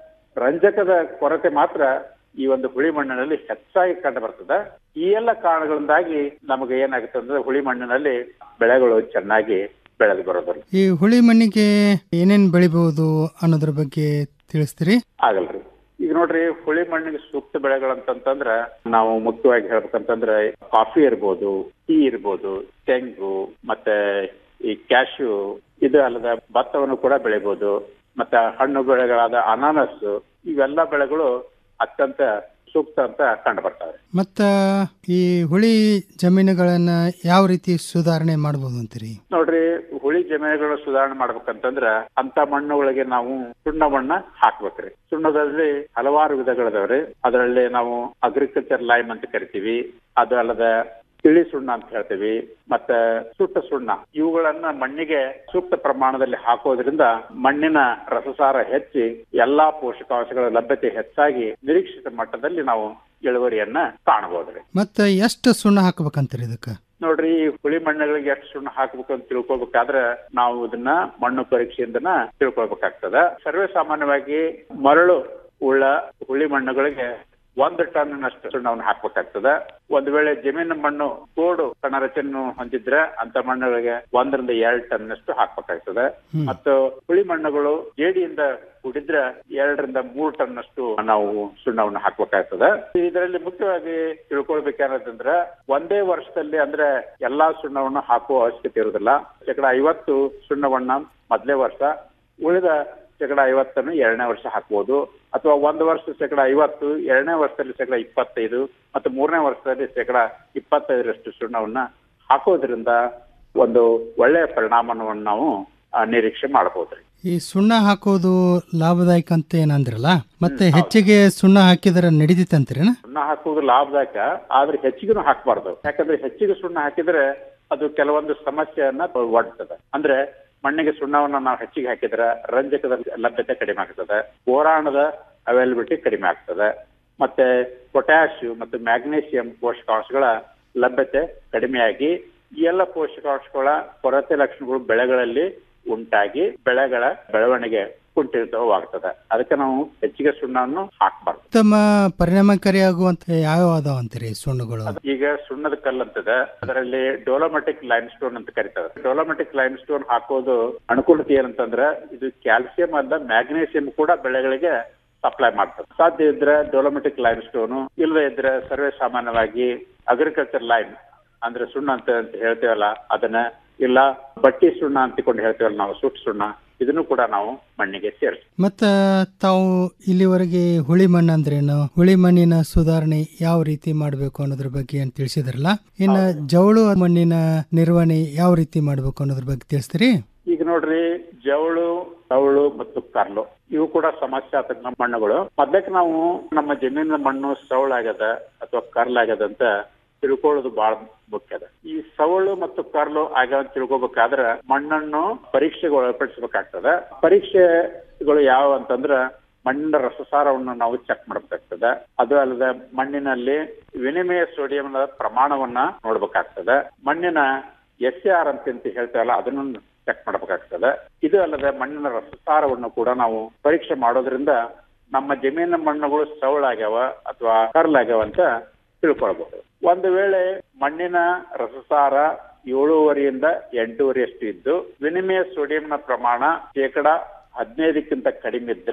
ರಂಜಕದ ಕೊರತೆ ಮಾತ್ರ ಈ ಒಂದು ಹುಳಿ ಮಣ್ಣಿನಲ್ಲಿ ಹೆಚ್ಚಾಗಿ ಕಂಡು ಬರ್ತದೆ ಈ ಎಲ್ಲ ಕಾರಣಗಳಿಂದಾಗಿ ನಮಗೆ ಏನಾಗುತ್ತೆ ಅಂದ್ರೆ ಹುಳಿ ಮಣ್ಣಿನಲ್ಲಿ ಬೆಳೆಗಳು ಚೆನ್ನಾಗಿ ಬೆಳೆದು ಬರೋದಿಲ್ಲ ಈ ಹುಳಿ ಮಣ್ಣಿಗೆ ಏನೇನ್ ಬೆಳಿಬಹುದು ಅನ್ನೋದ್ರ ಬಗ್ಗೆ ತಿಳಿಸ್ತೀರಿ ಆಗಲ್ರಿ ಈಗ ನೋಡ್ರಿ ಹುಳಿ ಮಣ್ಣಿಗೆ ಸೂಕ್ತ ಬೆಳೆಗಳಂತಂತಂದ್ರ ನಾವು ಮುಖ್ಯವಾಗಿ ಹೇಳ್ಬೇಕಂತಂದ್ರೆ ಕಾಫಿ ಇರ್ಬೋದು ಟೀ ಇರ್ಬೋದು ತೆಂಗು ಮತ್ತೆ ಈ ಕ್ಯಾಶ್ಯೂ ಇದು ಅಲ್ಲದ ಭತ್ತವನ್ನು ಕೂಡ ಬೆಳಿಬಹುದು ಮತ್ತೆ ಹಣ್ಣು ಬೆಳೆಗಳಾದ ಅನಾನಸ್ ಇವೆಲ್ಲ ಬೆಳೆಗಳು ಅತ್ಯಂತ ಸೂಕ್ತ ಅಂತ ಕಂಡು ಬರ್ತವೆ ಮತ್ತ ಈ ಹುಳಿ ಜಮೀನುಗಳನ್ನ ಯಾವ ರೀತಿ ಸುಧಾರಣೆ ಮಾಡಬಹುದು ಅಂತೀರಿ ನೋಡ್ರಿ ಹುಳಿ ಜಮೀನುಗಳನ್ನ ಸುಧಾರಣೆ ಮಾಡ್ಬೇಕಂತಂದ್ರ ಅಂತ ಮಣ್ಣುಗಳಿಗೆ ನಾವು ಸುಣ್ಣವನ್ನ ಹಾಕ್ಬೇಕ್ರಿ ಸುಣ್ಣದಲ್ಲಿ ಹಲವಾರು ವಿಧಗಳಿದಾವ್ರಿ ಅದರಲ್ಲಿ ನಾವು ಅಗ್ರಿಕಲ್ಚರ್ ಲೈಮ್ ಅಂತ ಕರಿತೀವಿ ಅದು ಅಲ್ಲದ ತಿಳಿ ಸುಣ್ಣ ಅಂತ ಹೇಳ್ತೀವಿ ಮತ್ತೆ ಸುಟ್ಟ ಸುಣ್ಣ ಇವುಗಳನ್ನ ಮಣ್ಣಿಗೆ ಸೂಕ್ತ ಪ್ರಮಾಣದಲ್ಲಿ ಹಾಕೋದ್ರಿಂದ ಮಣ್ಣಿನ ರಸಸಾರ ಹೆಚ್ಚಿ ಎಲ್ಲಾ ಪೋಷಕಾಂಶಗಳ ಲಭ್ಯತೆ ಹೆಚ್ಚಾಗಿ ನಿರೀಕ್ಷಿತ ಮಟ್ಟದಲ್ಲಿ ನಾವು ಇಳುವರಿಯನ್ನ ಕಾಣಬಹುದ್ರಿ ಮತ್ತ ಎಷ್ಟು ಸುಣ್ಣ ಹಾಕ್ಬೇಕಂತೀರಿ ಇದಕ್ಕ ನೋಡ್ರಿ ಈ ಹುಳಿ ಮಣ್ಣುಗಳಿಗೆ ಎಷ್ಟು ಸುಣ್ಣ ಹಾಕ್ಬೇಕು ಅಂತ ತಿಳ್ಕೊಬೇಕಾದ್ರೆ ನಾವು ಇದನ್ನ ಮಣ್ಣು ಪರೀಕ್ಷೆಯಿಂದನ ತಿಳ್ಕೊಳ್ಬೇಕಾಗ್ತದ ಸರ್ವೇ ಸಾಮಾನ್ಯವಾಗಿ ಮರಳು ಉಳ್ಳ ಹುಳಿ ಮಣ್ಣುಗಳಿಗೆ ಒಂದು ಟನ್ನಷ್ಟು ಸುಣ್ಣವನ್ನು ಹಾಕ್ಬೇಕಾಗ್ತದ ಒಂದ್ ವೇಳೆ ಜಮೀನು ಮಣ್ಣು ಕೋಡು ಕಣ ರಚನೆ ಹೊಂದಿದ್ರೆ ಅಂತ ಮಣ್ಣುಗಳಿಗೆ ಒಂದರಿಂದ ಎರಡ್ ಟನ್ನಷ್ಟು ಹಾಕ್ಬೇಕಾಗ್ತದೆ ಮತ್ತು ಹುಳಿ ಮಣ್ಣುಗಳು ಜೇಡಿಯಿಂದ ಕೂಡಿದ್ರೆ ಎರಡರಿಂದ ಮೂರು ಟನ್ನಷ್ಟು ನಾವು ಸುಣ್ಣವನ್ನು ಹಾಕ್ಬೇಕಾಗ್ತದೆ ಇದರಲ್ಲಿ ಮುಖ್ಯವಾಗಿ ತಿಳ್ಕೊಳ್ಬೇಕಾದ್ರೆ ಒಂದೇ ವರ್ಷದಲ್ಲಿ ಅಂದ್ರೆ ಎಲ್ಲಾ ಸುಣ್ಣವನ್ನು ಹಾಕುವ ಅವಶ್ಯಕತೆ ಇರುವುದಿಲ್ಲ ಶೇಕಡ ಐವತ್ತು ಸುಣ್ಣವನ್ನ ಮೊದಲೇ ವರ್ಷ ಉಳಿದ ಶೇಕಡ ಐವತ್ತನ್ನು ಎರಡನೇ ವರ್ಷ ಹಾಕ್ಬೋದು ಅಥವಾ ಒಂದು ವರ್ಷ ಶೇಕಡ ಐವತ್ತು ಎರಡನೇ ವರ್ಷದಲ್ಲಿ ಶೇಕಡ ಇಪ್ಪತ್ತೈದು ಮತ್ತು ಮೂರನೇ ವರ್ಷದಲ್ಲಿ ಶೇಕಡ ಇಪ್ಪತ್ತೈದರಷ್ಟು ಸುಣ್ಣವನ್ನ ಹಾಕೋದ್ರಿಂದ ಒಂದು ಒಳ್ಳೆಯ ಪರಿಣಾಮವನ್ನು ನಾವು ಆ, ನಿರೀಕ್ಷೆ ಮಾಡಬಹುದ್ರಿ ಈ ಸುಣ್ಣ ಹಾಕೋದು ಲಾಭದಾಯಕ ಅಂತ ಏನಂದ್ರಲ್ಲ ಮತ್ತೆ ಹೆಚ್ಚಿಗೆ ಸುಣ್ಣ ಹಾಕಿದ್ರೆ ನಡೀತಿತ್ತಂತೀರೇನ ಸುಣ್ಣ ಹಾಕುವುದು ಲಾಭದಾಯಕ ಆದ್ರೆ ಹೆಚ್ಚಿಗೆನೂ ಹಾಕಬಾರ್ದು ಯಾಕಂದ್ರೆ ಹೆಚ್ಚಿಗೆ ಸುಣ್ಣ ಹಾಕಿದ್ರೆ ಅದು ಕೆಲವೊಂದು ಸಮಸ್ಯೆಯನ್ನ ಒಡ್ತದೆ ಅಂದ್ರೆ ಮಣ್ಣಿಗೆ ಸುಣ್ಣವನ್ನ ನಾವು ಹೆಚ್ಚಿಗೆ ಹಾಕಿದ್ರೆ ರಂಜಕದ ಲಭ್ಯತೆ ಕಡಿಮೆ ಆಗ್ತದೆ ಬೋರಾಣದ ಅವೈಲಬಿಲಿಟಿ ಕಡಿಮೆ ಆಗ್ತದೆ ಮತ್ತೆ ಪೊಟ್ಯಾಶಿಯಂ ಮತ್ತು ಮ್ಯಾಗ್ನೀಸಿಯಂ ಪೋಷಕಾಂಶಗಳ ಲಭ್ಯತೆ ಕಡಿಮೆಯಾಗಿ ಈ ಎಲ್ಲ ಪೋಷಕಾಂಶಗಳ ಕೊರತೆ ಲಕ್ಷಣಗಳು ಬೆಳೆಗಳಲ್ಲಿ ಉಂಟಾಗಿ ಬೆಳೆಗಳ ಬೆಳವಣಿಗೆ ಕುಂಠಿತವಾಗ್ತದೆ ಅದಕ್ಕೆ ನಾವು ಹೆಚ್ಚಿಗೆ ಸುಣ್ಣವನ್ನು ಹಾಕಬಾರ್ದು ಉತ್ತಮ ಪರಿಣಾಮಕಾರಿಯಾಗುವಂತ ಯಾವ ಅದಾವ ಅಂತೀರಿ ಸುಣ್ಣಗಳು ಈಗ ಸುಣ್ಣದ ಕಲ್ಲು ಅಂತದೆ ಅದರಲ್ಲಿ ಡೋಲೋಮೆಟಿಕ್ ಲೈಮ್ ಸ್ಟೋನ್ ಅಂತ ಕರೀತಾರೆ ಡೋಲೋಮೆಟಿಕ್ ಲೈಮ್ ಸ್ಟೋನ್ ಹಾಕೋದು ಅನುಕೂಲತೆ ಏನಂತಂದ್ರೆ ಇದು ಕ್ಯಾಲ್ಸಿಯಂ ಅಲ್ಲ ಮ್ಯಾಗ್ನೀಸಿಯಂ ಕೂಡ ಬೆಳೆಗಳಿಗೆ ಸಪ್ಲೈ ಮಾಡ್ತದೆ ಸಾಧ್ಯ ಇದ್ರೆ ಡೋಲೋಮೆಟಿಕ್ ಲೈಮ್ ಸ್ಟೋನ್ ಇಲ್ಲದೆ ಇದ್ರೆ ಸರ್ವೇ ಸಾಮಾನ್ಯವಾಗಿ ಅಗ್ರಿಕಲ್ಚರ್ ಲೈಮ್ ಅಂದ್ರೆ ಸುಣ್ಣ ಅಂತ ಅಂತ ಹೇಳ್ತೇವಲ್ಲ ಅದನ್ನ ಇಲ್ಲ ಬಟ್ಟಿ ಸುಣ್ಣ ಅಂತಿಕೊಂಡು ಹೇಳ್ತೇವಲ್ಲ ನಾವು ಸುಟ್ಟು ಸುಣ್ಣ ಇದನ್ನು ಕೂಡ ನಾವು ಮಣ್ಣಿಗೆ ಸೇರಿಸ್ತೀವಿ ಮತ್ತ ತಾವು ಇಲ್ಲಿವರೆಗೆ ಹುಳಿ ಮಣ್ಣು ಅಂದ್ರೇನು ಹುಳಿ ಮಣ್ಣಿನ ಸುಧಾರಣೆ ಯಾವ ರೀತಿ ಮಾಡಬೇಕು ಅನ್ನೋದ್ರ ಬಗ್ಗೆ ಏನ್ ತಿಳಿಸಿದ್ರಲ್ಲ ಇನ್ನ ಜವಳು ಮಣ್ಣಿನ ನಿರ್ವಹಣೆ ಯಾವ ರೀತಿ ಮಾಡಬೇಕು ಅನ್ನೋದ್ರ ಬಗ್ಗೆ ತಿಳಿಸ್ತೀರಿ ಈಗ ನೋಡ್ರಿ ಜವಳು ತವಳು ಮತ್ತು ಕರ್ಲು ಇವು ಕೂಡ ಸಮಸ್ಯಾತ್ಮಕ ಮಣ್ಣುಗಳು ಮೊದ್ಲಕ್ಕೆ ನಾವು ನಮ್ಮ ಜಮೀನಿನ ಮಣ್ಣು ಸವಳಾಗ್ಯದ ಅಥವಾ ಕರ್ಲಾಗ್ಯದ ಅಂತ ತಿಳ್ಕೊಳ್ಳೋದು ಬಹಳ ಮುಖ್ಯ ಅದ ಈ ಸವಳು ಮತ್ತು ಕರ್ಲು ಆಗ್ಯಾವ ಅಂತ ತಿಳ್ಕೊಬೇಕಾದ್ರೆ ಮಣ್ಣನ್ನು ಪರೀಕ್ಷೆಗೆ ಒಳಪಡಿಸಬೇಕಾಗ್ತದ ಪರೀಕ್ಷೆಗಳು ಯಾವ ಅಂತಂದ್ರ ಮಣ್ಣಿನ ರಸಸಾರವನ್ನು ನಾವು ಚೆಕ್ ಮಾಡಬೇಕಾಗ್ತದೆ ಅದು ಅಲ್ಲದೆ ಮಣ್ಣಿನಲ್ಲಿ ವಿನಿಮಯ ಸೋಡಿಯಂನ ಪ್ರಮಾಣವನ್ನ ನೋಡ್ಬೇಕಾಗ್ತದೆ ಮಣ್ಣಿನ ಎಸ್ ಆರ್ ಅಂತ ಅಂತ ಹೇಳ್ತೇವಲ್ಲ ಅದನ್ನು ಚೆಕ್ ಮಾಡಬೇಕಾಗ್ತದೆ ಇದು ಅಲ್ಲದೆ ಮಣ್ಣಿನ ರಸಸಾರವನ್ನು ಕೂಡ ನಾವು ಪರೀಕ್ಷೆ ಮಾಡೋದ್ರಿಂದ ನಮ್ಮ ಜಮೀನಿನ ಮಣ್ಣುಗಳು ಸವಳಾಗ್ಯಾವ ಅಥವಾ ಕರ್ಲಾಗ್ಯಾವ ಅಂತ ತಿಳ್ಕೊಳ್ಬಹುದು ಒಂದು ವೇಳೆ ಮಣ್ಣಿನ ರಸಸಾರ ಏಳೂವರೆಯಿಂದ ಎಂಟೂವರೆಯಷ್ಟು ಇದ್ದು ವಿನಿಮಯ ಸೋಡಿಯಂನ ಪ್ರಮಾಣ ಶೇಕಡ ಹದಿನೈದಕ್ಕಿಂತ ಕಡಿಮೆ ಇದ್ರೆ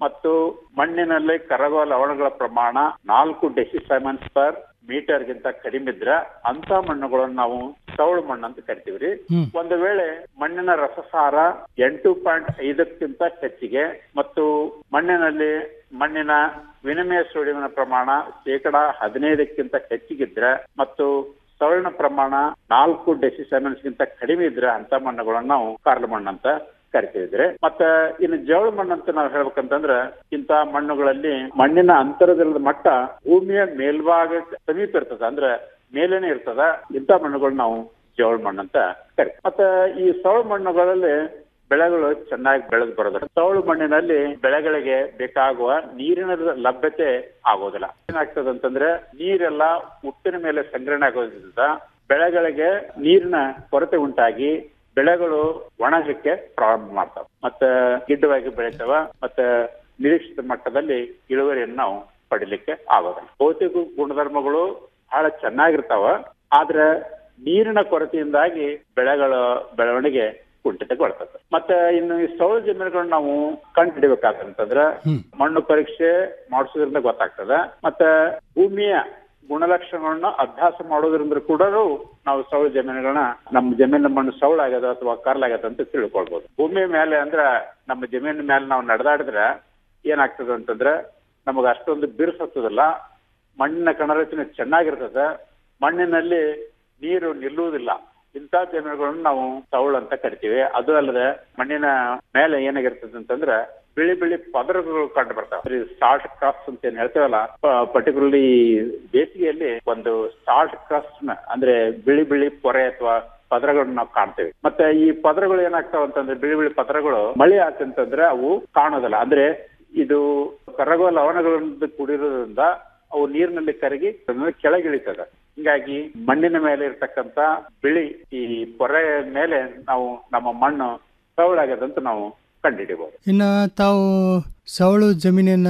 ಮತ್ತು ಮಣ್ಣಿನಲ್ಲಿ ಕರಗುವ ಲವಣಗಳ ಪ್ರಮಾಣ ನಾಲ್ಕು ಡೆಸಿಸೈಮನ್ಸ್ ಪರ್ ಮೀಟರ್ ಗಿಂತ ಕಡಿಮೆ ಇದ್ರೆ ಅಂತ ಮಣ್ಣುಗಳನ್ನು ನಾವು ಸೌಳು ಮಣ್ಣು ಅಂತ ಕರಿತೀವ್ರಿ ಹ್ಮ್. ಒಂದು ವೇಳೆ ಮಣ್ಣಿನ ರಸಸಾರ ಎಂಟು ಪಾಯಿಂಟ್ ಐದಕ್ಕಿಂತ ಹೆಚ್ಚಿಗೆ ಮತ್ತು ಮಣ್ಣಿನಲ್ಲಿ ಮಣ್ಣಿನ ವಿನಿಮಯ ಸೋಡಿಯಂನ ಪ್ರಮಾಣ ಶೇಕಡ ಹದಿನೈದಕ್ಕಿಂತ ಹೆಚ್ಚಿಗಿದ್ರೆ ಮತ್ತು ಸವರ್ಣ ಪ್ರಮಾಣ ನಾಲ್ಕು ಡೆಸಿಸೆಮೆನ್ಸ್ ಗಿಂತ ಕಡಿಮೆ ಇದ್ರೆ ಅಂತ ಮಣ್ಣುಗಳನ್ನು ನಾವು ಕಾರ್ಲ ಮಣ್ಣು ಅಂತ ಕರಿತಿದ್ರೆ ಮತ್ತ ಇನ್ನು ಜವಳ ಮಣ್ಣು ಅಂತ ನಾವು ಹೇಳ್ಬೇಕಂತಂದ್ರ ಇಂತ ಮಣ್ಣುಗಳಲ್ಲಿ ಮಣ್ಣಿನ ಅಂತರದ ಮಟ್ಟ ಭೂಮಿಯ ಮೇಲ್ಭಾಗ ಸಮೀಪ ಇರ್ತದ ಅಂದ್ರೆ ಮೇಲೇನೆ ಇರ್ತದ ಇಂಥ ಮಣ್ಣುಗಳು ನಾವು ಜವಳ ಮಣ್ಣು ಅಂತ ಕರಿತೀವಿ ಮತ್ತ ಈ ಸವಳ ಮಣ್ಣುಗಳಲ್ಲಿ ಬೆಳೆಗಳು ಚೆನ್ನಾಗಿ ಬೆಳೆದು ಬರೋದಿಲ್ಲ ಸವಳು ಮಣ್ಣಿನಲ್ಲಿ ಬೆಳೆಗಳಿಗೆ ಬೇಕಾಗುವ ನೀರಿನ ಲಭ್ಯತೆ ಆಗೋದಿಲ್ಲ ಏನಾಗ್ತದೆ ಅಂತಂದ್ರೆ ನೀರೆಲ್ಲ ಉಪ್ಪಿನ ಮೇಲೆ ಸಂಗ್ರಹಣೆ ಆಗೋದ್ರಿಂದ ಬೆಳೆಗಳಿಗೆ ನೀರಿನ ಕೊರತೆ ಉಂಟಾಗಿ ಬೆಳೆಗಳು ಒಣಗಲಿಕ್ಕೆ ಪ್ರಾರಂಭ ಮಾಡ್ತಾವ ಮತ್ತೆ ಗಿಡ್ಡವಾಗಿ ಬೆಳಿತಾವ ಮತ್ತೆ ನಿರೀಕ್ಷಿತ ಮಟ್ಟದಲ್ಲಿ ಇಳುವರಿಯನ್ನು ನಾವು ಪಡಿಲಿಕ್ಕೆ ಆಗೋದಿಲ್ಲ ಭೌತಿಕ ಗುಣಧರ್ಮಗಳು ಬಹಳ ಚೆನ್ನಾಗಿರ್ತಾವ ಆದ್ರೆ ನೀರಿನ ಕೊರತೆಯಿಂದಾಗಿ ಬೆಳೆಗಳ ಬೆಳವಣಿಗೆ ಕುಂಠಿತಗೊಳ್ತದೆ ಮತ್ತೆ ಇನ್ನು ಈ ಸೌಳ ಜಮೀನುಗಳನ್ನ ನಾವು ಕಂಡು ಹಿಡಿಬೇಕಾದಂತಂದ್ರ ಮಣ್ಣು ಪರೀಕ್ಷೆ ಮಾಡಿಸೋದ್ರಿಂದ ಗೊತ್ತಾಗ್ತದೆ ಮತ್ತೆ ಭೂಮಿಯ ಗುಣಲಕ್ಷಣಗಳನ್ನ ಅಭ್ಯಾಸ ಮಾಡೋದ್ರಿಂದ ಕೂಡ ನಾವು ಸೌಳ ಜಮೀನುಗಳನ್ನ ನಮ್ಮ ಜಮೀನಿನ ಮಣ್ಣು ಸೌಳಾಗ್ಯದ ಅಥವಾ ಕರ್ಲಾಗ್ಯದ ಅಂತ ತಿಳ್ಕೊಳ್ಬಹುದು ಭೂಮಿ ಮೇಲೆ ಅಂದ್ರ ನಮ್ಮ ಜಮೀನಿನ ಮೇಲೆ ನಾವು ನಡೆದಾಡಿದ್ರೆ ಏನಾಗ್ತದೆ ಅಂತಂದ್ರೆ ನಮಗೆ ಅಷ್ಟೊಂದು ಬಿರುಸು ಹತ್ತದಿಲ್ಲ ಮಣ್ಣಿನ ಕಣರಚನೆ ಚೆನ್ನಾಗಿರ್ತದೆ ಮಣ್ಣಿನಲ್ಲಿ ನೀರು ನಿಲ್ಲುವುದಿಲ್ಲ ಇಂಥ ಜಮೀನುಗಳನ್ನು ನಾವು ಸೌಳು ಅಂತ ಕರಿತೀವಿ ಅದು ಅಲ್ಲದೆ ಮಣ್ಣಿನ ಮೇಲೆ ಏನಾಗಿರ್ತದೆ ಅಂತಂದ್ರೆ ಬಿಳಿ ಬಿಳಿ ಪದರಗಳು ಕಂಡು ಬರ್ತಾವೆ ಸಾಲ್ಟ್ ಕ್ರಾಪ್ಸ್ ಅಂತ ಏನ್ ಹೇಳ್ತೇವಲ್ಲ ಪರ್ಟಿಕ್ಯುಲರ್ಲಿ ಬೇಸಿಗೆಯಲ್ಲಿ ಒಂದು ಸಾಲ್ಟ್ ಕ್ರಾಪ್ಸ್ ಅಂದ್ರೆ ಬಿಳಿ ಬಿಳಿ ಪೊರೆ ಅಥವಾ ಪದರಗಳನ್ನ ನಾವು ಕಾಣ್ತೇವೆ ಮತ್ತೆ ಈ ಪದರಗಳು ಏನಾಗ್ತಾವ ಅಂತಂದ್ರೆ ಬಿಳಿ ಬಿಳಿ ಪದರಗಳು ಮಳೆ ಆತಂತಂದ್ರೆ ಅವು ಕಾಣೋದಿಲ್ಲ ಅಂದ್ರೆ ಇದು ಕರಗುವ ಲವಣಗಳಿಂದ ಕೂಡಿರೋದ್ರಿಂದ ಅವು ನೀರಿನಲ್ಲಿ ಕರಗಿ ಕೆಳಗಿಳಿತದೆ ಹಿಂಗಾಗಿ ಮಣ್ಣಿನ ಮೇಲೆ ಇರ್ತಕ್ಕಂತ ಬಿಳಿ ಈ ಪೊರೆ ಮೇಲೆ ನಾವು ನಮ್ಮ ಮಣ್ಣು ಸವಳಾಗ್ಯದಂತ ನಾವು ಕಂಡುಹಿಡಿಬಹುದು ಇನ್ನು ತಾವು ಸವಳು ಜಮೀನಿನ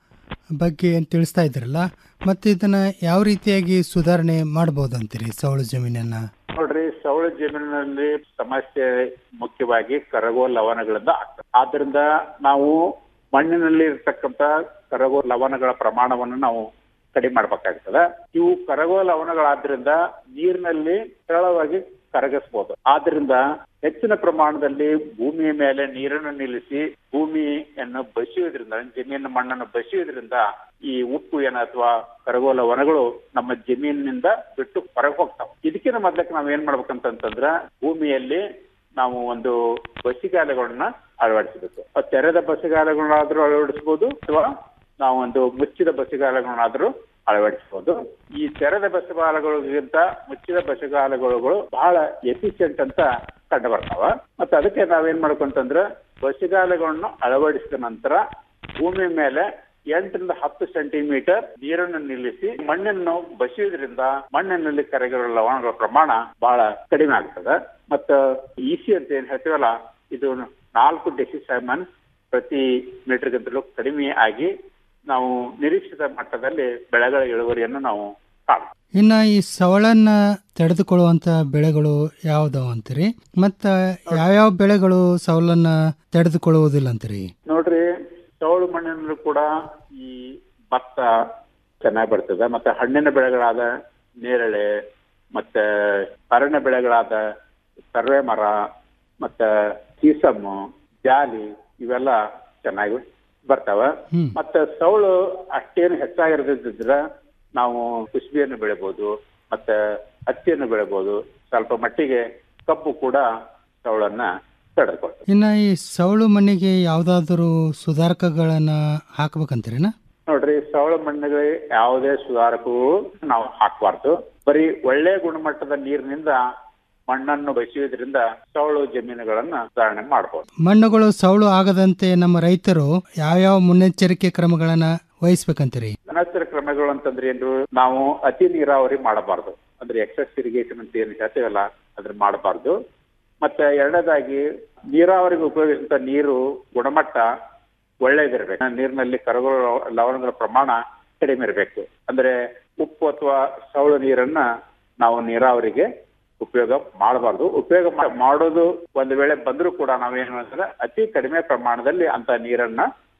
ಬಗ್ಗೆ ಏನ್ ತಿಳಿಸ್ತಾ ಇದ್ರಲ್ಲ ಮತ್ತೆ ಇದನ್ನ ಯಾವ ರೀತಿಯಾಗಿ ಸುಧಾರಣೆ ಮಾಡ್ಬೋದು ಅಂತೀರಿ ಸವಳು ಜಮೀನನ್ನ ನೋಡ್ರಿ ಸವಳು ಜಮೀನಿನಲ್ಲಿ ಸಮಸ್ಯೆ ಮುಖ್ಯವಾಗಿ ಕರಗುವ ಲವಣಗಳಿಂದ ಆಗ್ತದೆ ಆದ್ರಿಂದ ನಾವು ಮಣ್ಣಿನಲ್ಲಿ ಇರ್ತಕ್ಕಂತ ಕರಗುವ ಲವಣಗಳ ಪ್ರಮಾಣವನ್ನು ನಾವು ಕಡಿಮೆ ಮಾಡ್ಬೇಕಾಗ್ತದೆ ಇವು ಕರಗುವ ಲವಣಗಳಾದ್ರಿಂದ ನೀರಿನಲ್ಲಿ ಸರಳವಾಗಿ ಕರಗಿಸಬಹುದು ಆದ್ರಿಂದ ಹೆಚ್ಚಿನ ಪ್ರಮಾಣದಲ್ಲಿ ಭೂಮಿಯ ಮೇಲೆ ನೀರನ್ನು ನಿಲ್ಲಿಸಿ ಭೂಮಿಯನ್ನು ಬಸಿಯೋದ್ರಿಂದ ಜಮೀನಿನ ಮಣ್ಣನ್ನು ಬಸಿಯೋದ್ರಿಂದ ಈ ಉಪ್ಪು ಏನ ಅಥವಾ ಕರಗುವ ಲವಣಗಳು ನಮ್ಮ ಜಮೀನಿನಿಂದ ಬಿಟ್ಟು ಹೊರಗೆ ಹೋಗ್ತಾವ ಇದಕ್ಕಿಂತ ಮೊದ್ಲಕ್ಕೆ ನಾವ್ ಏನ್ ಮಾಡ್ಬೇಕಂತಂದ್ರ ಭೂಮಿಯಲ್ಲಿ ನಾವು ಒಂದು ಬಸಿಗಾಲಗಳನ್ನ ಅಳವಡಿಸಬೇಕು ಆ ತೆರೆದ ಬಸಿಗಾಲಗಳನ್ನಾದ್ರೂ ಅಳವಡಿಸಬಹುದು ಅಥವಾ ನಾವು ಒಂದು ಮುಚ್ಚಿದ ಬಸಿಗಾಲಗಳನ್ನಾದ್ರೂ ಅಳವಡಿಸಬಹುದು ಈ ತೆರೆದ ಬಸಿಗಾಲಗಳಿಗಿಂತ ಮುಚ್ಚಿದ ಬಸಿಗಾಲಗಳು ಬಹಳ ಎಫಿಷಿಯಂಟ್ ಅಂತ ಕಂಡು ಬರ್ತಾವ ಮತ್ತೆ ಅದಕ್ಕೆ ನಾವೇನ್ ಮಾಡ್ಕೊಂತಂದ್ರೆ ಬಸಿಗಾಲಗಳನ್ನು ಅಳವಡಿಸಿದ ನಂತರ ಭೂಮಿ ಮೇಲೆ ಎಂಟರಿಂದ ಹತ್ತು ಸೆಂಟಿಮೀಟರ್ ನೀರನ್ನು ನಿಲ್ಲಿಸಿ ಮಣ್ಣನ್ನು ಬಸಿಯೋದ್ರಿಂದ ಮಣ್ಣಿನಲ್ಲಿ ಕರಗಿರೋ ಲವಣಗಳ ಪ್ರಮಾಣ ಬಹಳ ಕಡಿಮೆ ಆಗ್ತದೆ ಮತ್ತ ಇಸಿ ಅಂತ ಏನ್ ಹೇಳ್ತೀವಲ್ಲ ಇದು ನಾಲ್ಕು ಡೆಸಿಸೈಮನ್ ಪ್ರತಿ ಮೀಟರ್ಗಿಂತಲೂ ಕಡಿಮೆ ಆಗಿ ನಾವು ನಿರೀಕ್ಷಿತ ಮಟ್ಟದಲ್ಲಿ ಬೆಳೆಗಳ ಇಳುವರಿಯನ್ನು ನಾವು ಕಾಣ್ತೀವಿ ಇನ್ನ ಈ ಸವಳನ್ನ ತಡೆದುಕೊಳ್ಳುವಂತ ಬೆಳೆಗಳು ಯಾವ್ದಾವ ಅಂತೀರಿ ಮತ್ತ ಯಾವ್ಯಾವ ಬೆಳೆಗಳು ಸವಲನ್ನ ತಡೆದುಕೊಳ್ಳುವುದಿಲ್ಲ ಅಂತೀರಿ ನೋಡ್ರಿ ಸೌಳು ಮಣ್ಣಿನಲ್ಲೂ ಕೂಡ ಈ ಭತ್ತ ಚೆನ್ನಾಗಿ ಬರ್ತದೆ ಮತ್ತೆ ಹಣ್ಣಿನ ಬೆಳೆಗಳಾದ ನೇರಳೆ ಮತ್ತೆ ಅರಣ್ಯ ಬೆಳೆಗಳಾದ ಸರ್ವೆ ಮರ ಮತ್ತೆ ಸೀಸಮ್ಮು ಜಾಲಿ ಇವೆಲ್ಲ ಚೆನ್ನಾಗಿ ಬರ್ತಾವ ಮತ್ತೆ ಸೌಳು ಅಷ್ಟೇನು ಹೆಚ್ಚಾಗಿರದಿದ್ರ ನಾವು ಕುಸುಬಿಯನ್ನು ಬೆಳಿಬಹುದು ಮತ್ತೆ ಹತ್ತಿಯನ್ನು ಬೆಳಿಬಹುದು ಸ್ವಲ್ಪ ಮಟ್ಟಿಗೆ ಕಬ್ಬು ಕೂಡ ಸೌಳನ್ನ ತಡೆದುಕೊಳ್ತದೆ ಇನ್ನ ಈ ಸವಳು ಮಣ್ಣಿಗೆ ಯಾವ್ದಾದ್ರು ಸುಧಾರಕಗಳನ್ನ ಹಾಕ್ಬೇಕಂತೀರಿನ ನೋಡ್ರಿ ಸವಳ ಮಣ್ಣಿಗೆ ಯಾವುದೇ ಸುಧಾರಕವು ನಾವು ಹಾಕಬಾರ್ದು ಬರೀ ಒಳ್ಳೆ ಗುಣಮಟ್ಟದ ನೀರಿನಿಂದ ಮಣ್ಣನ್ನು ಬಸಿಯೋದ್ರಿಂದ ಸವಳು ಜಮೀನುಗಳನ್ನ ಸುಧಾರಣೆ ಮಾಡಬಹುದು ಮಣ್ಣುಗಳು ಸವಳು ಆಗದಂತೆ ನಮ್ಮ ರೈತರು ಯಾವ್ಯಾವ ಮುನ್ನೆಚ್ಚರಿಕೆ ಕ್ರಮಗಳನ್ನ ವಹಿಸ್ಬೇಕಂತೀರಿ ಅನವಸರ ಕ್ರಮಗಳು ಅಂತಂದ್ರೆ ಏನು ನಾವು ಅತಿ ನೀರಾವರಿ ಮಾಡಬಾರ್ದು ಅಂದ್ರೆ ಎಕ್ಸೆಸ್ ಇರಿಗೇಷನ್ ಅಂತ ಏನ್ ಹೇಳ್ತೀವಲ್ಲ ಅದ್ರ ಮಾಡಬಾರ್ದು ಮತ್ತೆ ಎರಡನೇದಾಗಿ ನೀರಾವರಿಗೆ ಉಪಯೋಗಿಸಿದ ನೀರು ಗುಣಮಟ್ಟ ಒಳ್ಳೇದಿರ್ಬೇಕು ನೀರಿನಲ್ಲಿ ಕರಗುವ ಲವಣಗಳ ಪ್ರಮಾಣ ಕಡಿಮೆ ಇರಬೇಕು ಅಂದ್ರೆ ಉಪ್ಪು ಅಥವಾ ಸವಳು ನೀರನ್ನ ನಾವು ನೀರಾವರಿಗೆ ಉಪಯೋಗ ಮಾಡಬಾರ್ದು ಉಪಯೋಗ ಮಾ- ಮಾಡೋದು ಒಂದು ವೇಳೆ ಬಂದರೂ ಕೂಡ ನಾವೇನು ಅಂದ್ರೆ ಅತಿ ಕಡಿಮೆ ಪ್ರಮಾಣದಲ್ಲಿ ಅಂತ ನೀರನ್ನ